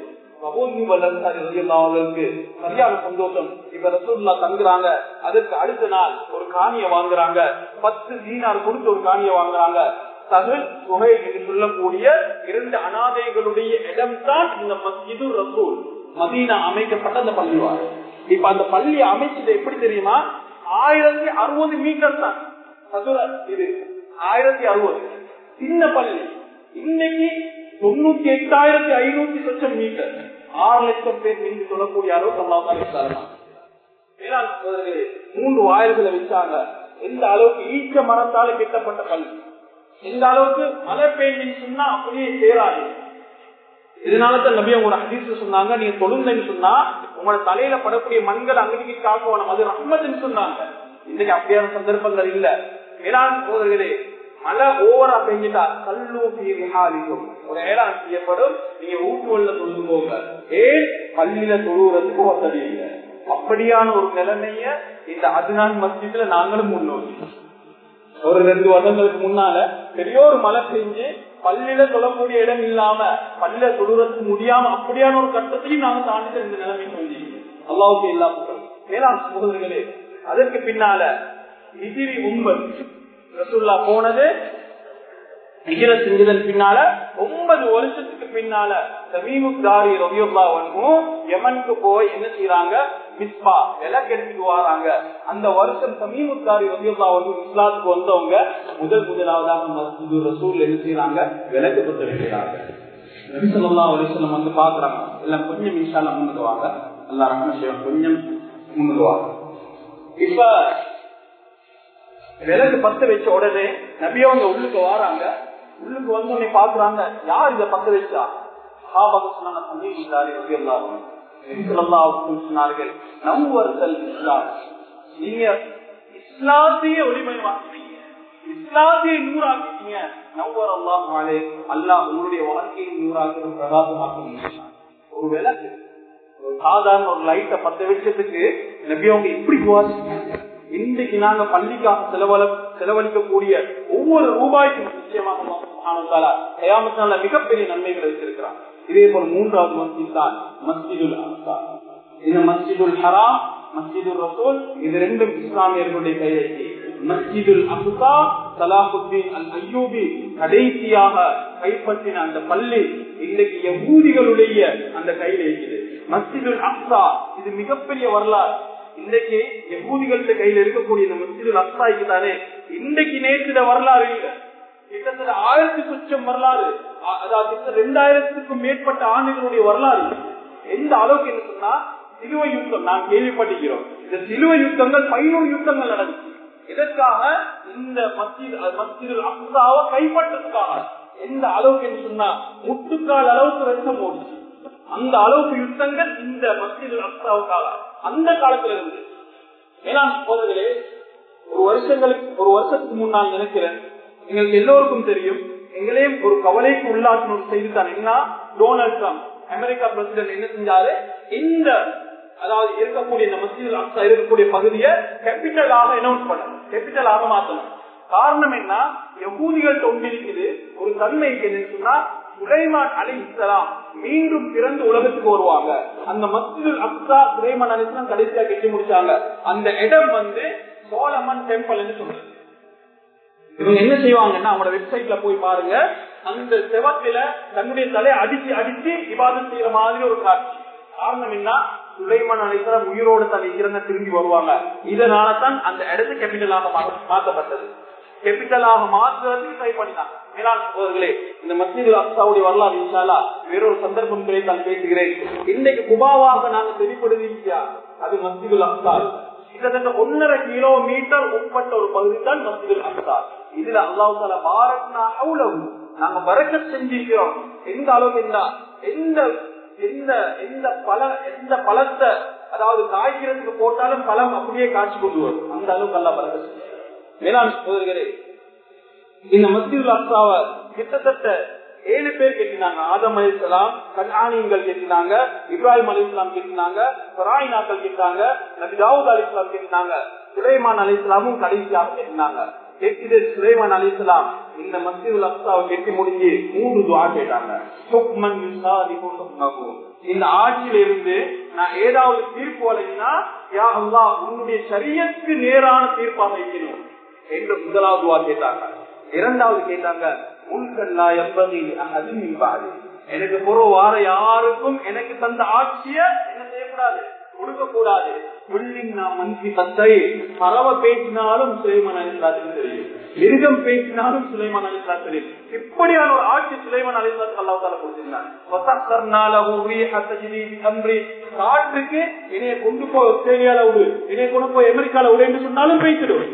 சரியான சந்தோஷம் இப்ப ரசூல்லா தங்குறாங்க அதற்கு அடுத்த நாள் ஒரு காணிய வாங்குறாங்க பத்து தீனார் கொடுத்து ஒரு காணிய வாங்குறாங்க சகல் சுகை என்று சொல்லக்கூடிய இரண்டு அனாதைகளுடைய இடம் தான் இந்த மஸ்ஜிது ரசூல் மதீனா அமைக்கப்பட்ட அந்த பள்ளிவார் இப்ப அந்த பள்ளி அமைச்சது எப்படி தெரியுமா ஆயிரத்தி அறுபது மீட்டர் தான் சதுர இது ஆயிரத்தி அறுபது சின்ன பள்ளி இன்னைக்கு தொண்ணூத்தி எட்டாயிரத்தி ஐநூத்தி லட்சம் மீட்டர் ஆறு லட்சம் பேர் மீண்டு சொல்லக்கூடிய அளவுக்கு அல்லாஹ் மூன்று வாயில்களை வச்சாங்க எந்த அளவுக்கு ஈச்ச மரத்தால கெட்டப்பட்ட பள்ளி எந்த அளவுக்கு மழை பெய்யுன்னு சொன்னா அப்படியே சேராது இதனாலதான் நபி உங்களோட ஹதீஸ் சொன்னாங்க நீங்க தொழுந்தன்னு சொன்னா உங்களோட தலையில படக்கூடிய மண்கள் அங்கடிக்கு காக்கணும் அது ரஹ்மத்துன்னு சொன்னாங்க இன்னைக்கு அப்படியான சந்தர்ப்பங்கள் இல்ல மேலாண் சோதர்களே மழை ஓவரா பெஞ்சிட்டா கல்லூ விஹாலிக்கும் ஒரு ஏழாம் செய்யப்படும் நீங்க ஊட்டுவல்ல தொழுது போங்க ஏன் பள்ளியில தொழுகிறதுக்கு வசதி இல்லை அப்படியான ஒரு நிலைமைய இந்த அதுநான் மஸ்ஜித்ல நாங்களும் முன்னோக்கி ஒரு ரெண்டு வருடங்களுக்கு முன்னால பெரிய ஒரு மழை பெஞ்சு பள்ளியில சொல்லக்கூடிய இடம் இல்லாம பள்ளியில தொழுறதுக்கு முடியாம அப்படியான ஒரு கட்டத்தையும் நாங்க தாண்டி இந்த நிலைமை சொல்லி அல்லாவுக்கு எல்லா மேலாம் சகோதரர்களே அதற்கு பின்னால இதிரி உண்பது ரசுல்லா போனது ஹிஜர செஞ்சதன் பின்னால ஒன்பது வருஷத்துக்கு பின்னால சமீமுக்தாரி ரவியுல்லா வன்கும் யமனுக்கு போய் என்ன செய்யறாங்க மிஸ்பா விலக்கு எடுத்துட்டு வராங்க அந்த வருஷம் சமீமுக்தாரி ரவியுல்லா வன்கும் இஸ்லாத்துக்கு வந்தவங்க முதல் முதலாவதாக மசூது ரசூல் என்ன செய்யறாங்க விலக்கு பத்த வைக்கிறாங்க நபிசல்லா அலிஸ்லம் வந்து பாக்குறாங்க எல்லாம் கொஞ்சம் இன்ஷால முன்னுக்குவாங்க அல்லா ரஹ்மன் கொஞ்சம் முன்னுக்குவாங்க இப்ப விலகு பத்த வச்ச உடனே நபியவங்க உள்ளுக்கு வாராங்க உள்ளுக்கு வந்து உடனே பாக்குறாங்க யார் இத பத்த வச்சா சொன்னார்கள் நம்புவர்கள் இஸ்லாம் நீங்க இஸ்லாத்தையே ஒளிமயமாக்குறீங்க இஸ்லாத்தையே நூறாக்கிட்டீங்க நவ்வர் அல்லாஹ் அல்லாஹ் உங்களுடைய வாழ்க்கையை நூறாக்குறது பிரகாசமாக்குறீங்க ஒரு விளக்கு சாதாரண ஒரு லைட்டை பத்த வச்சதுக்கு நபியவங்க இப்படி வாசிக்கிறாங்க இன்றைக்கு நாங்க பள்ளிக்காக செலவழ செலவழிக்கக்கூடிய ஒவ்வொரு ரூபாய்க்கும் நிச்சயமாக மிகப்பெரிய நன்மைகள் வச்சிருக்கிறாங்க இதே போல மூன்றாவது மஸ்ஜித் தான் மஸ்ஜிதுல் அக்ஸா இந்த மஸ்ஜிதுல் ஹராம் மஸ்ஜிதுல் ரசூல் இது ரெண்டும் இஸ்லாமியர்களுடைய கையெழுத்தி மஸ்ஜிதுல் அக்ஸா சலாஹுத்தீன் அல் ஐயூபி கடைசியாக கைப்பற்றின அந்த பள்ளி இன்னைக்கு யகூதிகளுடைய அந்த கையில் இருக்குது மஸ்ஜிதுல் அக்ஸா இது மிகப்பெரிய வரலாறு இன்றைக்கு யகூதிகள்ட்ட கையில இருக்கக்கூடிய இந்த மஸ்ஜிதுல் அக்ஸாய்க்கு தானே இன்றைக்கு நேற்று வரலாறு இல்லை கிட்டத்தட்ட ஆயிரத்தி சொச்சம் வரலாறு அதாவது ரெண்டாயிரத்துக்கும் மேற்பட்ட ஆண்டுகளுடைய வரலாறு எந்த அளவுக்கு என்ன சொன்னா சிலுவை யுத்தம் நாம் கேள்விப்பட்டிருக்கிறோம் இந்த சிலுவை யுத்தங்கள் பதினோரு யுத்தங்கள் நடந்துச்சு இதற்காக இந்த மஸ்ஜித் மஸ்ஜிது அப்சாவை கைப்பற்றதுக்காக எந்த அளவுக்கு என்று சொன்னா முட்டுக்கால் அளவுக்கு ரத்தம் ஓடிச்சு அந்த அளவுக்கு யுத்தங்கள் இந்த மஸ்ஜிது அப்சாவுக்காக அந்த காலத்துல இருந்து மேலாம் சோதர்களே ஒரு வருஷங்களுக்கு ஒரு வருஷத்துக்கு முன்னால் நினைக்கிறேன் எங்களுக்கு எல்லோருக்கும் தெரியும் எங்களையும் ஒரு கவலைக்கு உள்ளாக்கும் ஒரு செய்தி தான் என்ன டொனால்ட் ட்ரம்ப் அமெரிக்கா பிரசிடென்ட் என்ன செஞ்சாரு இந்த அதாவது இருக்கக்கூடிய இந்த மசீது அக்ஸா இருக்கக்கூடிய பகுதியை கேபிட்டலாக அனௌன்ஸ் பண்ணணும் கேபிட்டலாக மாற்றணும் காரணம் என்ன யகூதிகள் ஒன்றிருக்குது ஒரு தன்மை என்னன்னு சொன்னா சுலைமான் அலி இஸ்லாம் மீண்டும் பிறந்து உலகத்துக்கு வருவாங்க அந்த மஸ்ஜிதுல் அக்ஸா சுலைமான் அலி இஸ்லாம் கடைசியா கட்டி முடிச்சாங்க அந்த இடம் வந்து சோலமன் டெம்பிள் சொல்றது இவங்க என்ன செய்வாங்கன்னா அவங்களோட வெப்சைட்ல போய் பாருங்க அந்த செவத்துல தன்னுடைய தலையை அடிச்சு அடிச்சு விவாதம் செய்யற மாதிரி ஒரு காட்சி காரணம் என்ன சுலைமான் அலிஸ்லாம் உயிரோடு தலை இறந்த திரும்பி வருவாங்க இதனால தான் அந்த இடத்து கேபிட்டலாக மாற்றப்பட்டது கேபிட்டலாக மாற்றுறதுக்கு ட்ரை பண்ணினாங்க மேலாண் சகோதரர்களே இந்த மஸ்ஜித் அக்சாவுடைய வரலாறு இன்ஷாலா வேறொரு சந்தர்ப்பம் கிடைத்தால் பேசுகிறேன் இன்னைக்கு குபாவாக நாங்க தெளிப்படுவீங்க அது மஸ்ஜிதுல் அக்சா கிட்டத்தட்ட ஒன்னரை கிலோமீட்டர் உட்பட்ட ஒரு பகுதி தான் மஸ்ஜிதுல் அக்சா இதுல அல்லாஹால பாரத்னா அவ்வளவு நாங்க பறக்க செஞ்சிருக்கிறோம் எந்த அளவுக்கு என்ன எந்த எந்த எந்த பல எந்த பழத்தை அதாவது காய்க்கிறதுக்கு போட்டாலும் பழம் அப்படியே காய்ச்சி கொண்டு வரும் அந்த அளவுக்கு அல்லா பறக்க செஞ்சிருக்கிறோம் மேலாண் சகோதரர்களே இந்த மஸ்ஜிதுல் அக்சாவை கிட்டத்தட்ட ஏழு பேர் கெட்டினாங்க ஆதம் அலி இஸ்லாம் கல்யாணியங்கள் கெட்டினாங்க இப்ராஹிம் அலி இஸ்லாம் கெட்டினாங்க பராயினாக்கள் கெட்டாங்க நபி தாவூத் அலி இஸ்லாம் கெட்டினாங்க சுலைமான் அலி இஸ்லாமும் கடைசியாக கெட்டினாங்க கெட்டிட்டு சுலைமான் அலி இஸ்லாம் இந்த மஸ்ஜிதுல் அக்சாவை கெட்டி முடிஞ்சு மூன்று துவா கேட்டாங்க சுக்மன் இந்த ஆட்சியில இருந்து நான் ஏதாவது தீர்ப்பு வழங்கினா யா அல்லா உன்னுடைய சரியத்துக்கு நேரான தீர்ப்பாக வைக்கணும் என்று முதலாவது துவா கேட்டாங்க இரண்டாவது கேட்டாங்க உன்கல்லா எப்பதி அகதிமிப்பாது எனக்கு பொருள் வார யாருக்கும் எனக்கு தந்த ஆட்சிய என்ன செய்யக்கூடாது கொடுக்க கூடாது மந்தி தத்தை பறவை பேசினாலும் சுலைமான் அலிஸ்லாத்துக்கு தெரியும் மிருகம் பேசினாலும் சுலைமான் அலிஸ்லா தெரியும் இப்படியான ஒரு ஆட்சி சுலைமான் அலிஸ்லாத்து அல்லாஹால கொடுத்திருந்தாங்க காற்றுக்கு என்னைய கொண்டு போய் ஆஸ்திரேலியால விடு என்னைய கொண்டு போய் அமெரிக்கால விடு என்று சொன்னாலும் பேசிடும்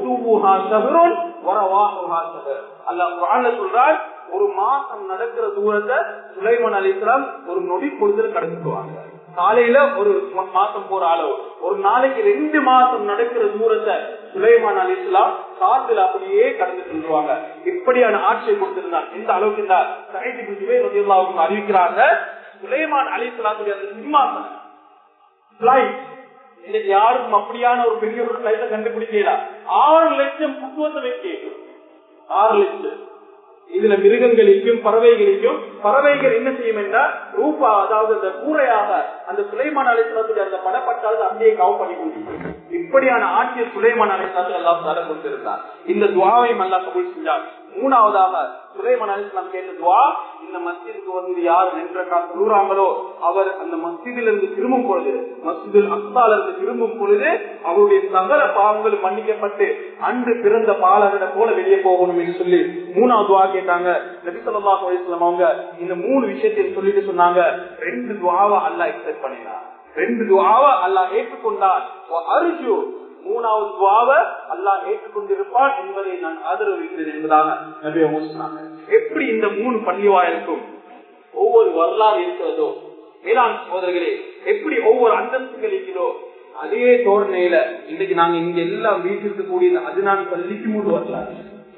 சொல்றார் ஒரு மாசம் நடக்கிற தூரத்தை சுலைமன் அலிஸ்லாம் ஒரு நொடி பொழுது கடந்துக்குவாங்க காலையில ஒரு மாசம் போற அளவு ஒரு நாளைக்கு ரெண்டு மாசம் நடக்கிற தூரத்தை சுலைமான் அலிஸ்லாம் காத்துல அப்படியே கடந்து செல்வாங்க இப்படியான ஆட்சியை கொடுத்திருந்தார் இந்த அளவுக்கு இந்த சைதி அறிவிக்கிறாங்க சுலைமான் அலிஸ்லாத்துடைய அந்த சிம்மாசனம் இன்னைக்கு யாருக்கும் அப்படியான ஒரு பெரிய ஒரு பிளைட்ட கண்டுபிடிக்கலாம் ஆறு லட்சம் புத்துவத்தை வைக்க ஆறு லட்சம் இதுல மிருகங்களுக்கும் பறவைகளுக்கும் பறவைகள் என்ன செய்யும் என்றால் ரூபா அதாவது அந்த கூரையாக அந்த சுலைமான அலைத்தலத்துடைய அந்த படப்பட்டால் அப்படியே கவு பண்ணி கொண்டிருக்கும் இப்படியான ஆட்சியை சுலைமான் அலைத்தலத்தில் எல்லாம் தர கொடுத்திருந்தார் இந்த துவாவையும் அல்லா கபூல் செஞ்சார் மூணாவதாக சுலைமான் அலிஸ்லாம் கேட்ட துவா இந்த மஸ்ஜிதுக்கு வந்து யார் நின்ற சொல்லுறாங்களோ அவர் அந்த மஸ்ஜிதில் இருந்து திரும்பும் பொழுது மஸ்ஜிதில் அக்சால இருந்து திரும்பும் பொழுது அவருடைய சகல பாவங்கள் மன்னிக்கப்பட்டு அன்று பிறந்த பாலகரை போல வெளியே போகணும் என்று சொல்லி மூணாவது துவா கேட்டாங்க நபிசல்லா அலிஸ்லாம் அவங்க இந்த மூணு விஷயத்தையும் சொல்லிட்டு சொன்னாங்க ரெண்டு துவாவை அல்லா எக்ஸெப்ட் பண்ணினார் ரெண்டு துவாவை அல்லா ஏற்றுக்கொண்டார் அரிஜு மூணாவது துவாவை அல்லாஹ் ஏற்றுக்கொண்டிருப்பான் என்பதை நான் ஆதரவிக்கிறேன் என்பதாக நபிய சொன்னாங்க எப்படி இந்த மூணு பள்ளிவாயிருக்கும் ஒவ்வொரு வரலாறு இருக்கிறதோ மேலாண் சோதர்களே எப்படி ஒவ்வொரு அந்தஸ்துகள் இருக்கிறதோ அதே தோரணையில இன்னைக்கு நாங்க இங்க எல்லாம் வீட்டிற்கு கூடிய அது நான் பள்ளிக்கு மூணு வரலாறு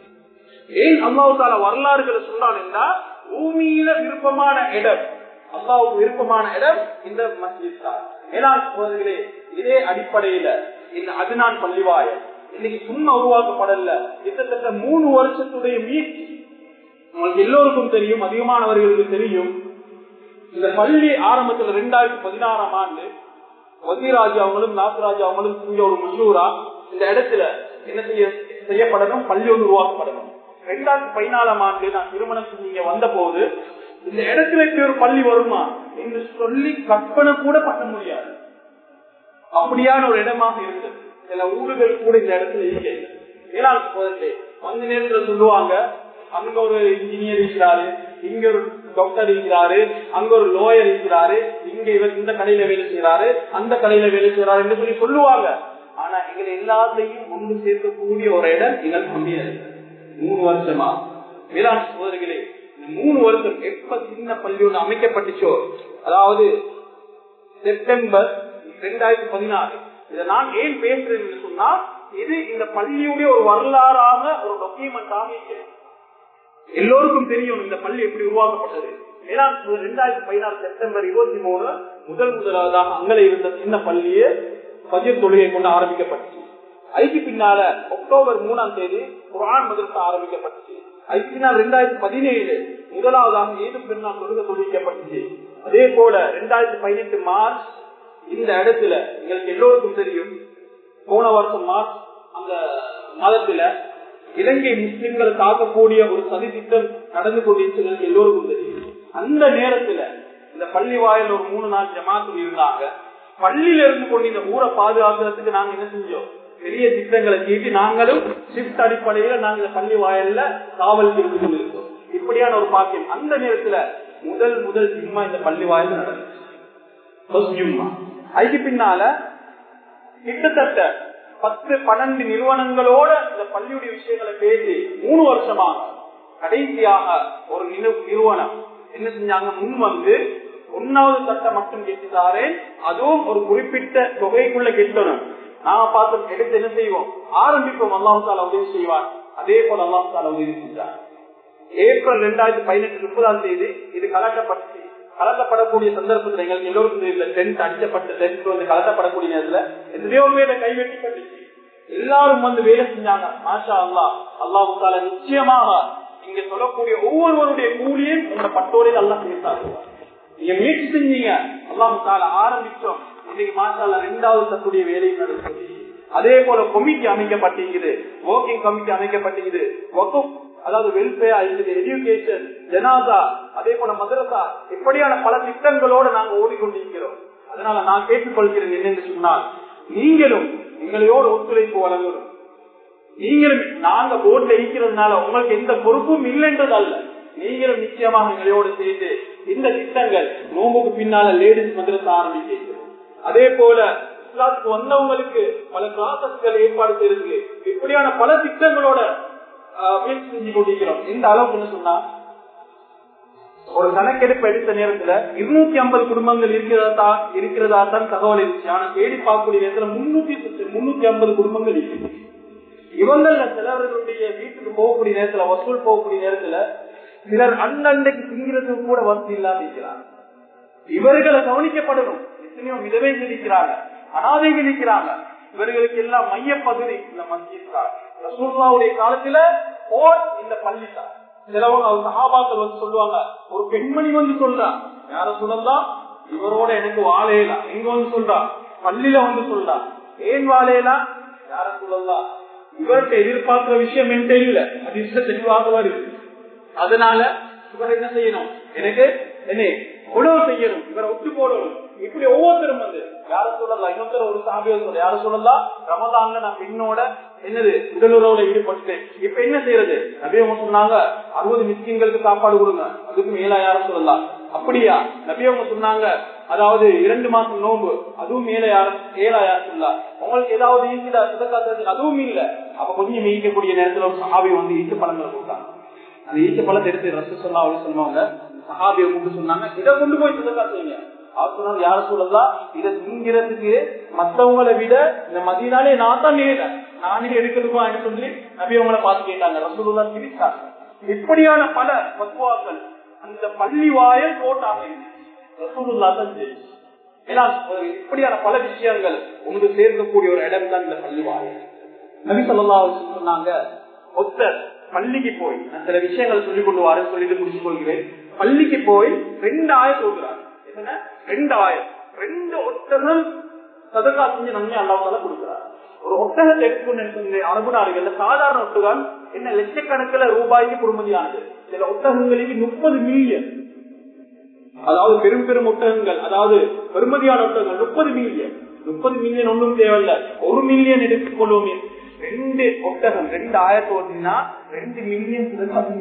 ஏன் அல்லாவுக்கால வரலாறுகளை சொன்னான் என்றால் பூமியில விருப்பமான இடம் அல்லாவுக்கு விருப்பமான இடம் இந்த மஸ்ஜித் தான் மேலாண் சோதர்களே இதே அடிப்படையில இந்த அதுநான் பள்ளிவாயல் இன்னைக்கு சும்மா உருவாக்கப்படல கிட்டத்தட்ட மூணு வருஷத்துடைய மீட்சி உங்களுக்கு எல்லோருக்கும் தெரியும் அதிகமானவர்களுக்கு தெரியும் இந்த பள்ளி ஆரம்பத்துல ரெண்டாயிரத்தி பதினாறாம் ஆண்டு வசீராஜ் அவங்களும் நாசராஜ் அவங்களும் இங்க ஒரு முஷூரா இந்த இடத்துல என்ன செய்ய செய்யப்படணும் பள்ளி ஒன்று உருவாக்கப்படணும் ரெண்டாயிரத்தி பதினாலாம் ஆண்டு நான் திருமணம் நீங்க வந்த போது இந்த இடத்துல இப்படி ஒரு பள்ளி வருமா என்று சொல்லி கற்பனை கூட பண்ண முடியாது அப்படியான ஒரு இடமாக இருந்தது சில ஊர்கள் கூட இந்த இடத்துல இருக்கிறது ஏழாம் போதே அந்த நேரத்துல சொல்லுவாங்க அங்க ஒரு இன்ஜினியர் இருக்கிறாரு இங்க ஒரு டாக்டர் இருக்கிறாரு அங்க ஒரு லோயர் இருக்கிறாரு இங்க இவர் இந்த கடையில வேலை செய்யறாரு அந்த கடையில வேலை செய்யறாரு என்று சொல்லி சொல்லுவாங்க ஆனா எங்களை எல்லாத்தையும் ஒன்று சேர்க்கக்கூடிய ஒரு இடம் எங்களுக்கு முடியாது மூணு வருஷமா வேளாண் சோதரிகளே இந்த மூணு வருஷம் எப்ப சின்ன பள்ளி ஒன்று அமைக்கப்பட்டுச்சோ அதாவது செப்டம்பர் ரெண்டாயிரத்தி பதினாறு இதை நான் ஏன் பேசுறேன் சொன்னா இது இந்த பள்ளியுடைய ஒரு வரலாறாக ஒரு டாக்குமெண்டாக இருக்கிறது எல்லோருக்கும் தெரியும் இந்த பள்ளி எப்படி உருவாக்கப்பட்டது ஏன்னா ரெண்டாயிரத்தி பதினாறு செப்டம்பர் இருபத்தி மூணு முதல் முதலாவதாக அங்கே இருந்த சின்ன பள்ளியே பதிர் தொழுகை கொண்டு ஆரம்பிக்கப்பட்டுச்சு அதுக்கு பின்னால அக்டோபர் மூணாம் தேதி குரான் மதரசா ஆரம்பிக்கப்பட்டுச்சு அதுக்கு பின்னால் ரெண்டாயிரத்தி பதினேழு முதலாவதாக ஏது பெருநாள் தொழுகை தொழிக்கப்பட்டுச்சு அதே போல ரெண்டாயிரத்தி பதினெட்டு மார்ச் இந்த இடத்துல எங்களுக்கு எல்லோருக்கும் தெரியும் போன வருஷம் மார்ச் அந்த மாதத்துல இலங்கை முஸ்லிம்களை தாக்கக்கூடிய ஒரு சதி திட்டம் நடந்து கொண்டிருக்கிறது எல்லோருக்கும் தெரியும் அந்த நேரத்துல இந்த பள்ளி வாயில் ஒரு மூணு நாள் ஜமாத்து இருந்தாங்க பள்ளியில இருந்து கொண்டு இந்த ஊரை பாதுகாக்கிறதுக்கு நாங்க என்ன செஞ்சோம் பெரிய திட்டங்களை தீட்டி நாங்களும் ஷிப்ட் அடிப்படையில நாங்க இந்த பள்ளி வாயில்ல காவல் இருந்து கொண்டிருக்கோம் இப்படியான ஒரு பாக்கியம் அந்த நேரத்துல முதல் முதல் ஜிம்மா இந்த பள்ளி வாயில் நடந்துச்சு அதுக்கு பின்னால கிட்டத்தட்ட பத்து பன்னெண்டு நிறுவனங்களோட இந்த பள்ளியுடைய விஷயங்களை பேசி மூணு வருஷமாக கடைசியாக ஒரு நிறுவனம் என்ன செஞ்சாங்க முன் வந்து ஒன்னாவது சட்டம் மட்டும் கெட்டுதாரேன் அதுவும் ஒரு குறிப்பிட்ட தொகைக்குள்ள கெட்டணும் நாம பார்த்து எடுத்து என்ன செய்வோம் ஆரம்பிப்போம் அல்லாஹால உதவி செய்வார் அதே போல அல்லாஹால உதவி செஞ்சார் ஏப்ரல் ரெண்டாயிரத்தி பதினெட்டு முப்பதாம் தேதி இது கலக்கப்பட்டு கலக்கப்படக்கூடிய சந்தர்ப்பத்தில் எங்களுக்கு எல்லோருக்கும் தெரியல டென்ட் அடிக்கப்பட்ட டென்ட் வந்து கலக்கப்படக்கூடிய நேரத்துல எத்தனையோ பேரை கைவெட்டிப்பட்டுச்சு எல்லாரும் வந்து வேலை செஞ்சாங்க மாஷா அல்லா அல்லாஹால நிச்சயமாக இங்க சொல்லக்கூடிய ஒவ்வொருவருடைய கூலியும் உங்க பட்டோரையில் எல்லாம் சேர்த்தாங்க நீங்க முயற்சி செஞ்சீங்க அல்லாஹால ஆரம்பிச்சோம் இன்னைக்கு மாஷால ரெண்டாவது தத்துடைய வேலையும் நடக்குது அதே போல கொமிட்டி அமைக்கப்பட்டிருக்குது ஒர்க்கிங் கமிட்டி அமைக்கப்பட்டிருக்குது அதாவது வெல்ஃபேர் இருக்குது எஜுகேஷன் ஜனாதா அதே போல மதரசா இப்படியான பல திட்டங்களோடு நாங்க ஓடிக்கொண்டிருக்கிறோம் அதனால நான் கேட்டுக்கொள்கிறேன் என்னென்று சொன்னால் நீங்களும் எங்களையோடு ஒத்துழைப்பு வழங்கணும் நீங்களும் நாங்க போர்ட்ல இருக்கிறதுனால உங்களுக்கு எந்த பொறுப்பும் இல்லைன்றது அல்ல நீங்களும் நிச்சயமாக எங்களோடு சேர்ந்து இந்த திட்டங்கள் நோம்புக்கு பின்னால லேடிஸ் மதரசா ஆரம்பிக்கிறோம் அதே போல இஸ்லாத்துக்கு வந்தவங்களுக்கு பல கிளாசஸ்கள் ஏற்பாடு செய்யிருக்கு இப்படியான பல திட்டங்களோட முயற்சி செஞ்சு கொண்டிருக்கிறோம் இந்த அளவுக்கு என்ன சொன்னா ஒரு கணக்கெடுப்பு எடுத்த நேரத்துல இருநூத்தி ஐம்பது குடும்பங்கள் இருக்கிறதா இருக்கிறதா தான் தகவல் இருந்துச்சு ஆனா தேடி பார்க்கக்கூடிய நேரத்துல முன்னூத்தி முன்னூத்தி ஐம்பது குடும்பங்கள் இருக்கு இவங்கள சிலவர்களுடைய வீட்டுக்கு போகக்கூடிய நேரத்துல வசூல் போகக்கூடிய நேரத்துல சிலர் அன்னன்னைக்கு திங்கிறதுக்கு கூட வசதி இல்லாம இருக்கிறாங்க இவர்களை கவனிக்கப்படணும் எத்தனையோ விதவைகள் இருக்கிறாங்க அனாதைகள் இருக்கிறாங்க இவர்களுக்கு எல்லாம் மைய பகுதி இந்த மஸ்ஜித் தான் ரசூல்லாவுடைய காலத்துல ஓர் இந்த பள்ளி தான் சிலவங்க அவங்க சகாபாக்கள் வந்து சொல்லுவாங்க ஒரு பெண்மணி வந்து சொல்றா யார சொல்லலாம் இவரோட எனக்கு வாழையலாம் எங்க வந்து சொல்றா பள்ளியில வந்து சொல்றா ஏன் வாழையலாம் யார சொல்லலாம் இவர்கிட்ட எதிர்பார்க்கிற விஷயம் என்கிட்ட இல்ல அது இஷ்ட தெளிவாக வருது அதனால இவர் என்ன செய்யணும் எனக்கு என்ன உணவு செய்யணும் இவரை ஒட்டு போடணும் இப்படி ஒவ்வொருத்தரும் வந்து யார சொல்லலாம் இன்னொருத்தர் ஒரு சாமியை சொல்ல யார சொல்லலாம் ரமதான்ல நான் பெண்ணோட என்னது உடலுறவுல ஈடுபட்டேன் இப்ப என்ன செய்யறது நபியவங்க சொன்னாங்க அறுபது மிஸ்கின்களுக்கு சாப்பாடு கொடுங்க அதுக்கு மேல யாரும் சொல்லலாம் அப்படியா நபியவங்க சொன்னாங்க அதாவது இரண்டு மாசம் நோம்பு அதுவும் மேல யாரும் ஏழா யாரும் சொல்லலாம் உங்களுக்கு ஏதாவது ஈசிதா சிதக்காசு அதுவும் இல்ல அப்ப கொஞ்சம் ஈக்கக்கூடிய நேரத்துல ஒரு சஹாபி வந்து ஈச்ச பழங்களை கொடுத்தாங்க அந்த ஈச்ச பழத்தை எடுத்து ரச சொல்லா அப்படின்னு சொல்லுவாங்க சஹாபியை கொண்டு சொன்னாங்க இதை கொண்டு போய் சிதக்கா செய்யுங்க அவர் சொன்னாங்க யார சொல்லலாம் இதை திங்கிறதுக்கு மத்தவங்களை விட இந்த மதியனாலே நான் தான் நேர நானே எடுக்கிறதுக்கும் அப்படின்னு சொல்லி நபி அவங்கள பார்த்து கேட்டாங்க ரசூலுல்லா சிரித்தாங்க இப்படியான பல மத்துவாக்கள் அந்த பள்ளி வாயல் போட்டாங்க ரசூலுல்லா தான் ஜெயிச்சு ஏன்னா இப்படியான பல விஷயங்கள் ஒன்று சேர்க்கக்கூடிய ஒரு இடம் தான் இந்த பள்ளி வாயல் நபி சொல்லா சொன்னாங்க ஒத்தர் பள்ளிக்கு போய் நான் சில விஷயங்கள் சொல்லிக் கொண்டு வரேன் சொல்லிட்டு முடிச்சு கொள்கிறேன் பள்ளிக்கு போய் ரெண்டு ஆயிரம் சொல்கிறார் என்ன ரெண்டு ஆயிரம் ரெண்டு ஒட்டகம் சதகா செஞ்சு நன்மை அல்லாமல கொடுக்கிறார் ஒரு ஒட்டகத்தை எடுத்துக்கொண்டு அரபு நாடுகள்ல சாதாரண ஒட்டகம் என்ன லட்சக்கணக்கில் ரூபாய்க்கு பொறுமதியானது சில ஒட்டகங்களுக்கு முப்பது மில்லியன் அதாவது பெரும் பெரும் ஒட்டகங்கள் அதாவது பெருமதியான ஒட்டகங்கள் முப்பது மில்லியன் முப்பது மில்லியன் ஒன்றும் தேவையில்லை ஒரு மில்லியன் எடுத்துக்கொள்வோமே ரெண்டு ஒட்டகம் ரெண்டு ஆயிரத்தி ஓட்டினா ரெண்டு மில்லியன்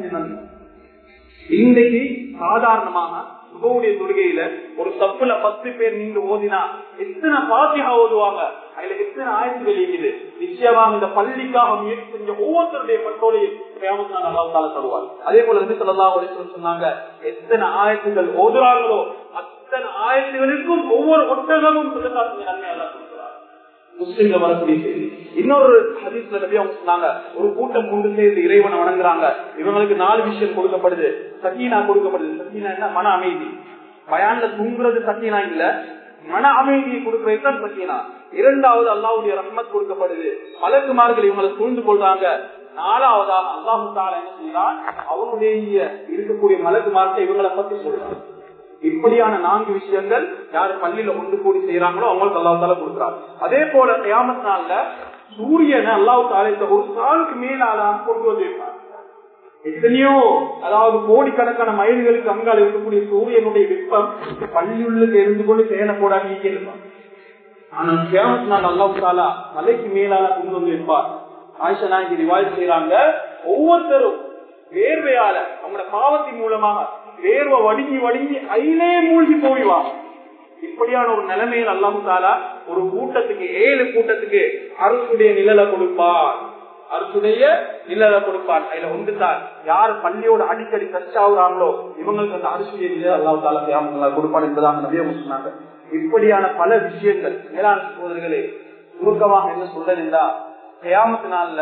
இன்றைக்கு சாதாரணமாக சுபவுடைய தொழுகையில ஒரு தப்புல பத்து பேர் நின்று ஓதினா எத்தனை பாத்தியா ஓதுவாங்க அதுல எத்தனை ஆயிரத்து வெளியுது நிச்சயமாக இந்த பள்ளிக்காக முயற்சி செஞ்ச ஒவ்வொருத்தருடைய பட்டோலையும் அல்லாத்தால தருவார் அதே போல இருந்து சொல்லலாம் ஒரு சொன்னாங்க எத்தனை ஆயத்துகள் ஓதுறார்களோ அத்தனை ஆயத்துகளுக்கும் ஒவ்வொரு ஒட்டகமும் நன்மை அல்லா கொடுக்கிறார் முஸ்லிம்ல வரக்கூடிய செய்தி இன்னொரு ஹதீஸ்ல நபி அவங்க சொன்னாங்க ஒரு கூட்டம் கொண்டு சேர்ந்து இறைவனை வணங்குறாங்க இவங்களுக்கு நாலு விஷயம் கொடுக்கப்படுது சக்கீனா கொடுக்கப்படுது சக்கீனா என்ன மன அமைதி பயான்ல தூங்குறது சக்கீனா இல்ல மன அமைதியை கொடுக்கிறது தான் சக்கீனா இரண்டாவது அல்லாவுடைய ரஹ்மத் கொடுக்கப்படுது மலக்குமார்கள் இவங்களை சூழ்ந்து கொள்றாங்க நாலாவதாக அல்லாஹு தாலா என்ன செய்யறான் அவனுடைய இருக்கக்கூடிய மலக்குமார்களை இவங்களை பத்தி சொல்றாங்க இப்படியான நான்கு விஷயங்கள் யாரு பள்ளியில ஒன்று கூடி செய்யறாங்களோ அவங்களுக்கு அல்லாஹ் தாலா கொடுக்குறாங்க அதே போல கியாமத் நாள்ல சூரியனை அல்லாஹு தாலா இந்த ஒரு நாளுக்கு மேலாதான் கொண்டு வந்திருப்பாங்க எத்தனையோ அதாவது கோடிக்கணக்கான மைல்களுக்கு அங்கால இருக்கக்கூடிய சூரியனுடைய வெப்பம் பள்ளியுள்ளுக்கு இருந்து கொண்டு சேன போடாம இருப்பான் ஆனா கேமத் நாள் அல்லாஹு தாலா மலைக்கு மேலால கொண்டு வந்து இருப்பார் ஆயிஷா நாயகி ரிவாய் செய்யறாங்க ஒவ்வொருத்தரும் வேர்வையால அவங்களோட பாவத்தின் மூலமாக வேர்வை வடிஞ்சி வடிஞ்சி ஐலே மூழ்கி போய்வாங்க இப்படியான ஒரு நிலைமையில் அல்லாஹு தாலா ஒரு கூட்டத்துக்கு ஏழு கூட்டத்துக்கு அரசுடைய நிழலை கொடுப்பார் அரசுடைய நிழலை கொடுப்பார் அதுல ஒன்றுதான் யார் பள்ளியோட அடிக்கடி கஷ்டாவுறாங்களோ இவங்களுக்கு அந்த அரசுடைய நிலை அல்லாஹு தாலா தியாமங்களா கொடுப்பார் என்பதாக நபிய சொன்னாங்க இப்படியான பல விஷயங்கள் மேலாண் சோதர்களே சுருக்கமாக என்ன சொல்றதுண்டா கயாமத்து நாள்ல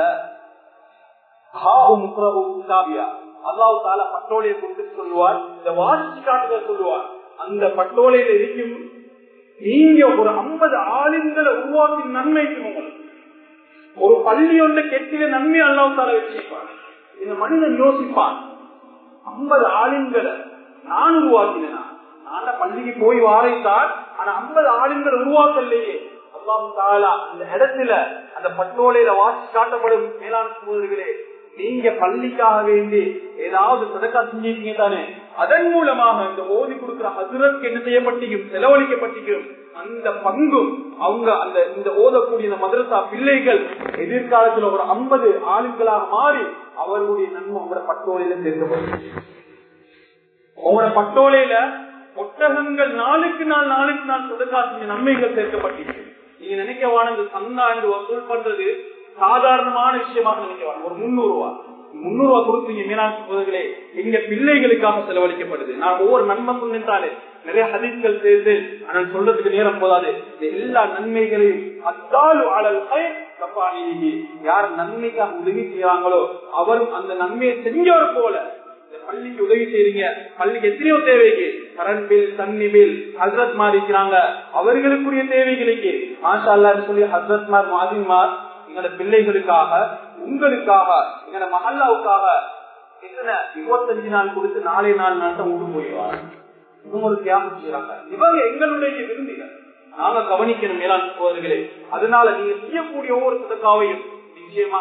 அல்லாஹு தாலா பட்டோலையை கொடுத்து சொல்லுவார் இந்த வாசிச்சு காட்டுதல் சொல்லுவார் அந்த பட்டோலையில இருக்கும் நீங்க ஒரு ஐம்பது ஆளுங்களை உருவாக்கி நன்மைக்கு உங்களுக்கு ஒரு பள்ளி ஒன்று கெட்டில நன்மை அல்லாஹு தாலா வச்சிருப்பான் இந்த மனிதன் யோசிப்பான் ஐம்பது ஆளுங்களை நான் உருவாக்கினா நான் பள்ளிக்கு போய் வாரைத்தான் ஆனா ஐம்பது ஆளுங்கள் உருவாக்கலையே அல்லாஹு தாலா அந்த இடத்துல அந்த பட்டோலையில வாசி காட்டப்படும் மேலாண் சூழல்களே நீங்க பள்ளிக்காக வேண்டி ஏதாவது சதக்கா செஞ்சிருக்கீங்க தானே அதன் மூலமாக இந்த ஓதி கொடுக்கிற ஹசுரத்துக்கு என்ன செய்யப்பட்டிக்கும் செலவழிக்கப்பட்டிக்கும் அந்த பங்கும் அவங்க அந்த இந்த ஓதக்கூடிய இந்த மதரசா பிள்ளைகள் எதிர்காலத்துல ஒரு ஐம்பது ஆளுங்களாக மாறி அவர்களுடைய நன்மை அவங்களோட பட்டோலையில சேர்க்கப்படும் உங்களோட பட்டோலையில ஒட்டகங்கள் நாளுக்கு நாள் நாளுக்கு நாள் சதக்கா செஞ்ச நன்மைகள் சேர்க்கப்பட்டிருக்கு நீங்க நினைக்க வாங்க சந்தா என்று வசூல் பண்றது சாதாரணமான விஷயமாக நினைக்க ஒரு முன்னூறு ரூபா முன்னூறு ரூபா கொடுத்தீங்க மீனாட்சி போதுகளே எங்க பிள்ளைகளுக்காக செலவழிக்கப்படுது நான் ஒவ்வொரு நன்மை சொன்னாலே நிறைய ஹதீஸ்கள் சேர்ந்து ஆனால் சொல்றதுக்கு நேரம் போதாது இந்த எல்லா நன்மைகளையும் அத்தாலு ஆளல் யார் நன்மைக்காக உதவி செய்யறாங்களோ அவரும் அந்த நன்மையை செஞ்சவர் போல பள்ளிக்கு உதவி செய்றீங்க பள்ளிக்கு எத்தனையோ தேவைக்கு கரண்ட் பில் தண்ணி பில் ஹசரத் மார் இருக்கிறாங்க அவர்களுக்குரிய தேவைகளுக்கு மாஷா அல்லான்னு சொல்லி ஹசரத் மார் மாதிமார் எங்களோட பிள்ளைகளுக்காக உங்களுக்காக எங்களோட மஹல்லாவுக்காக எத்தனை இருபத்தஞ்சு நாள் கொடுத்து நாளை நாலு நாள் தான் விட்டு போயிடுவாங்க இவங்க ஒரு தியாகம் செய்யறாங்க இவங்க எங்களுடைய விருந்தினர் நாங்க கவனிக்கணும் மேலாண் சோதர்களே அதனால நீங்க செய்யக்கூடிய ஒவ்வொரு சதக்காவையும் நிச்சயமா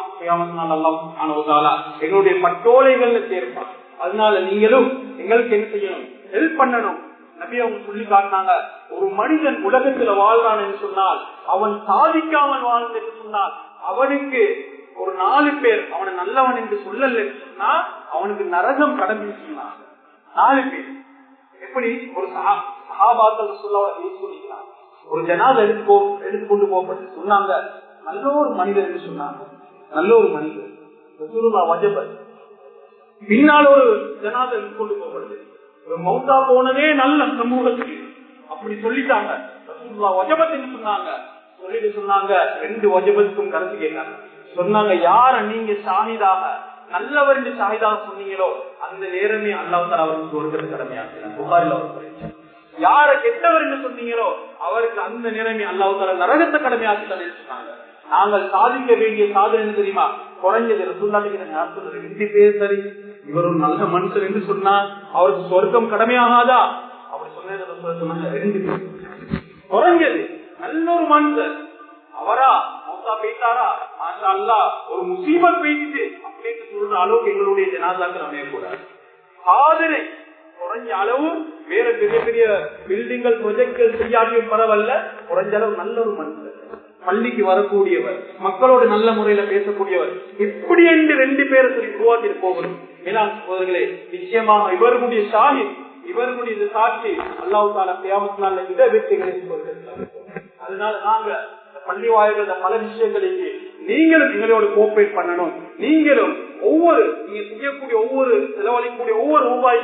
எங்களுடைய பட்டோலைகள்ல சேர்ப்பாங்க அதனால நீங்களும் எங்களுக்கு என்ன செய்யணும் ஹெல்ப் பண்ணணும் நபி அவங்க சொல்லி காட்டினாங்க ஒரு மனிதன் உலகத்துல வாழ்றான் என்று சொன்னால் அவன் சாதிக்காமல் வாழ்ந்து என்று சொன்னால் அவனுக்கு ஒரு நாலு பேர் அவனை நல்லவன் என்று சொல்லல சொன்னா அவனுக்கு நரகம் கடந்து சொன்னான் நாலு பேர் எப்படி ஒரு சகாபாக்கள் சொல்ல சொல்லிக்கிறான் ஒரு ஜனாத எடுத்து போ எடுத்து கொண்டு போகப்பட்டு சொன்னாங்க நல்ல ஒரு மனிதர் என்று சொன்னாங்க நல்ல ஒரு மனிதர் வஜபர் பின்னால் ஒரு ஜனாத எடுத்து கொண்டு போகப்படுது மௌத்தா போனதே நல்ல சமூகத்துக்கு அப்படி சொல்லிட்டாங்க வஜபத் என்று சொன்னாங்க சொல்லிட்டு சொன்னாங்க ரெண்டு வஜபத்துக்கும் கருத்து கேட்டாங்க சொன்னாங்க யார நீங்க ஷாஹிதாக நல்லவர் என்று ஷாஹிதாக சொன்னீங்களோ அந்த நேரமே அல்லாஹ் அவருக்கு சொர்க்கத்து கடமையாக்கிறார் புகாரில் அவர் யார கெட்டவர் என்று சொன்னீங்களோ அவருக்கு அந்த நிலைமை அல்லாஹ் தால நரகத்தை கடமையாக்கிட்டார் சொன்னாங்க நாங்கள் சாதிக்க வேண்டிய சாதனை தெரியுமா குறைஞ்சது ரசூல்லாட்டுக்கு ரெண்டு பேர் சரி இவர் ஒரு நல்ல மனுஷர் என்று சொன்னா அவருக்கு சொர்க்கம் கடமையாகாதா அப்படி சொன்னாங்க ரெண்டு பேர் குறைஞ்சது நல்ல ஒரு மனுஷர் அவரா மௌத்தா போயிட்டாரா மாஷா அல்லா ஒரு முசீபத் போயிட்டு அப்படின்னு சொல்ற அளவுக்கு எங்களுடைய ஜனாதாக்கள் அமையக்கூடாது சாதனை குறைஞ்ச அளவு வேற பெரிய பெரிய பில்டிங்கள் ப்ரொஜெக்ட்கள் செய்யாமையும் பரவாயில்ல குறைஞ்ச அளவு நல்ல ஒரு மனுஷர் பள்ளிக்கு வரக்கூடியவர் மக்களோட நல்ல முறையில பேசக்கூடியவர் இப்படி என்று ரெண்டு பேரை சொல்லி உருவாக்கிட்டு போகணும் ஏன்னா சோதர்களே நிச்சயமாக இவர்களுடைய ஷாஹி இவர்களுடைய சாட்சி அல்லாஹு தாலா கியாமத்தினால விட வெற்றிகளை அதனால நாங்க பள்ளி வாயில்கள பல விஷயங்களுக்கு நீங்களும் எங்களோட கோஆபரேட் பண்ணணும் நீங்களும் ஒவ்வொரு நீங்க செய்யக்கூடிய ஒவ்வொரு செலவழிக்கக்கூடிய ஒவ்வொரு ரூபாய்க்கும்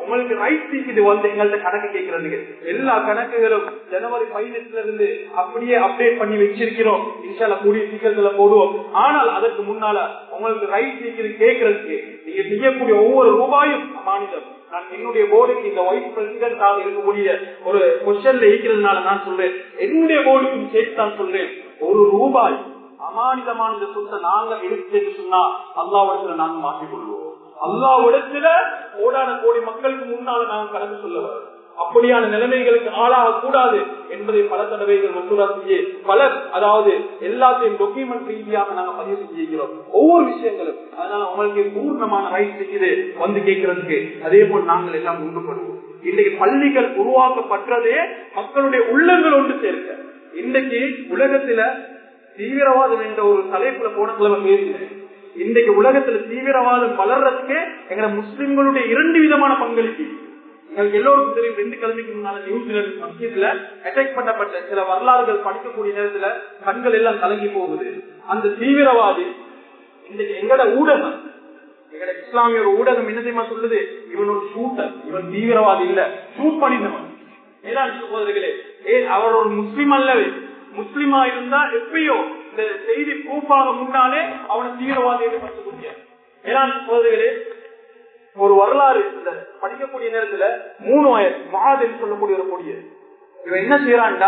உங்களுக்கு ரைட் இது வந்து எங்கள்ட்ட கணக்கு கேட்கறதுக்கு எல்லா கணக்குகளும் ஜனவரி பதினெட்டுல இருந்து அப்படியே அப்டேட் பண்ணி வச்சிருக்கிறோம் இன்ஷால கூடிய சீக்கிரத்துல போடுவோம் ஆனால் அதற்கு முன்னால உங்களுக்கு ரைட் சீக்கிரம் கேட்கறதுக்கு நீங்க செய்யக்கூடிய ஒவ்வொரு ரூபாயும் மாநிலம் நான் என்னுடைய போர்டுக்கு இந்த வைஸ் பிரசிடென்டாக இருக்கக்கூடிய ஒரு கொஸ்டன்ல இருக்கிறதுனால நான் சொல்றேன் என்னுடைய போர்டுக்கு சேர்த்து தான் சொல்றேன் ஒரு ரூபாய் அமானிதமான இந்த சொத்தை நாங்க எடுத்து சொன்னா அல்லாவிடத்துல நாங்க மாற்றிக் கொள்வோம் அல்லாவிடத்துல கோடான கோடி மக்களுக்கு முன்னால நாங்க கலந்து சொல்ல அப்படியான நிலைமைகளுக்கு ஆளாக கூடாது என்பதை பல தடவைகள் மசூரா செய்ய பலர் அதாவது எல்லாத்தையும் டாக்குமெண்ட் ரீதியாக நாங்க பதிவு செஞ்சிருக்கிறோம் ஒவ்வொரு விஷயங்களும் அதனால உங்களுக்கு பூர்ணமான ரைட் இருக்குது வந்து கேட்கறதுக்கு அதே போல் நாங்கள் எல்லாம் உண்டு பண்ணுவோம் இன்றைக்கு பள்ளிகள் உருவாக்கப்பட்டதே மக்களுடைய உள்ளங்கள் ஒன்று சேர்க்க இன்றைக்கு உலகத்துல தீவிரவாதம் என்ற ஒரு தலைப்புல போன கிழமை பேசினேன் இன்றைக்கு உலகத்துல தீவிரவாதம் வளர்றதுக்கு எங்களை முஸ்லிம்களுடைய இரண்டு விதமான பங்களிப்பு எங்களுக்கு எல்லோருக்கும் தெரியும் ரெண்டு கிழமைக்கு முன்னால நியூசிலாந்து மத்தியத்துல அட்டாக் பண்ணப்பட்ட சில வரலாறுகள் படிக்கக்கூடிய நேரத்துல கண்கள் எல்லாம் கலங்கி போகுது அந்த தீவிரவாதி இன்றைக்கு எங்கட ஊடகம் எங்கட இஸ்லாமிய ஒரு ஊடகம் என்ன தெரியுமா சொல்லுது இவன் ஒரு ஷூட்டர் இவன் தீவிரவாதி இல்ல ஷூட் பண்ணினவன் ஏதான் சகோதரர்களே ஏன் அவர் ஒரு முஸ்லிம் அல்லவே முஸ்லிமா இருந்தா எப்பயோ இந்த செய்தி ப்ரூஃபாக முன்னாலே அவனை தீவிரவாதி என்று படுத்த முடியாது ஏதான் சகோதரர்களே ஒரு வரலாறு இந்த படிக்கக்கூடிய நேரத்துல மூணு வயசு மகாதேவி சொல்லக்கூடிய ஒரு கொடிய இவன் என்ன செய்யறான்டா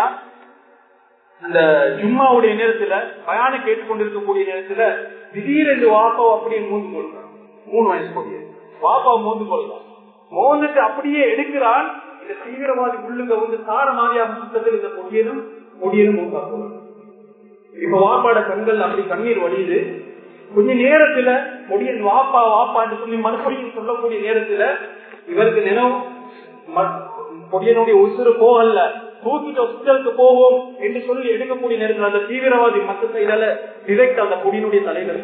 இந்த ஜும்மாவுடைய நேரத்துல பயான கேட்டுக்கொண்டிருக்கக்கூடிய நேரத்துல திடீரென்று வாப்பாவை அப்படியே மூந்து கொள்றான் மூணு வயசு கொடிய வாப்பாவை மூந்து கொள்றான் மோந்துட்டு அப்படியே எடுக்கிறான் இந்த தீவிரவாதி உள்ளுங்க வந்து சார மாதிரியாக சுத்தத்தில் இந்த கொடியனும் கொடியனும் மூக்கா போறான் இப்ப வாப்பாட கண்கள் அப்படி கண்ணீர் வடியுது கொஞ்ச நேரத்துல முடியன் வாப்பா வாப்பா என்று சொல்லி மறுபடியும் சொல்லக்கூடிய நேரத்துல இவருக்கு நினைவு பொடியனுடைய உசுறு போகல தூக்கிட்டு ஹாஸ்பிட்டலுக்கு போவோம் என்று சொல்லி எடுக்கக்கூடிய நேரத்தில் அந்த தீவிரவாதி மத்த சைடால டிரெக்ட் அந்த பொடியினுடைய தலைவர்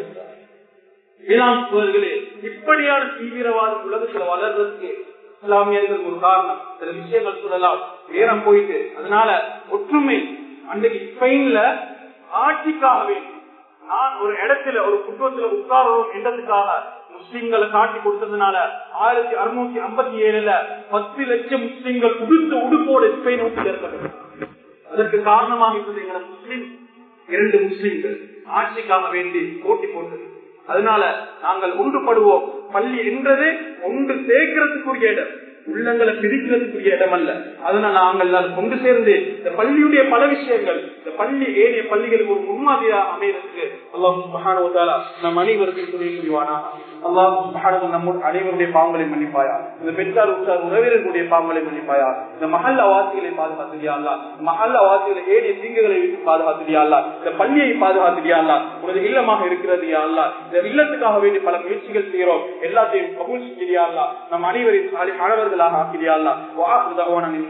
வேளாண்களே இப்படியான தீவிரவாத உலகத்துல வளர்றதுக்கு இஸ்லாமியர்கள் ஒரு காரணம் சில விஷயங்கள் சொல்லலாம் நேரம் போயிட்டு அதனால ஒற்றுமை அன்றைக்கு ஸ்பெயின்ல ஆட்சிக்காக வேண்டும் நான் ஒரு இடத்துல ஒரு குற்றத்துல உட்காரணும் என்றதுக்காக முஸ்லிம்களை காட்டி கொடுத்ததுனால ஆயிரத்தி அறுநூத்தி ஐம்பத்தி ஏழுல பத்து லட்சம் முஸ்லிம்கள் உடுத்த உடுப்போடு ஸ்பெயின் நோக்கி ஏற்பட்டது அதற்கு காரணமாக இருந்தது எங்களை முஸ்லிம் இரண்டு முஸ்லிம்கள் ஆட்சிக்காக வேண்டி போட்டி போட்டது அதனால நாங்கள் ஒன்றுபடுவோம் பள்ளி என்றது ஒன்று சேர்க்கிறதுக்குரிய இடம் உள்ளங்களை பிரிக்கிறதுக்குரிய இடம் அல்ல அதனால நாங்கள் கொண்டு சேர்ந்து இந்த பள்ளியுடைய பல விஷயங்கள் இந்த பள்ளி ஏனைய பள்ளிகளுக்கு ஒரு முன்மாதிரியா அமைகிறதுக்கு அல்லாஹ் மகானவத்தாலா நம் அனைவருக்கும் துணை புரிவானா அல்லாஹ் மகானவ நம்ம அனைவருடைய பாவங்களை மன்னிப்பாயா இந்த பெற்றார் உற்றார் உறவினர்களுடைய பாவங்களை மன்னிப்பாயா இந்த மஹல்ல வாசிகளை பாதுகாத்துடியா அல்ல மஹல்ல வாசிகளை ஏனைய தீங்குகளை விட்டு பாதுகாத்துடியா அல்ல இந்த பள்ளியை பாதுகாத்துடியா அல்ல உனது இல்லமாக இருக்கிறது யா அல்ல இந்த இல்லத்துக்காக வேண்டி பல முயற்சிகள் செய்கிறோம் எல்லாத்தையும் கபூல் செஞ்சியா அல்ல நம் அனைவரின் மாணவர்களாக ஆக்கிறியா அல்ல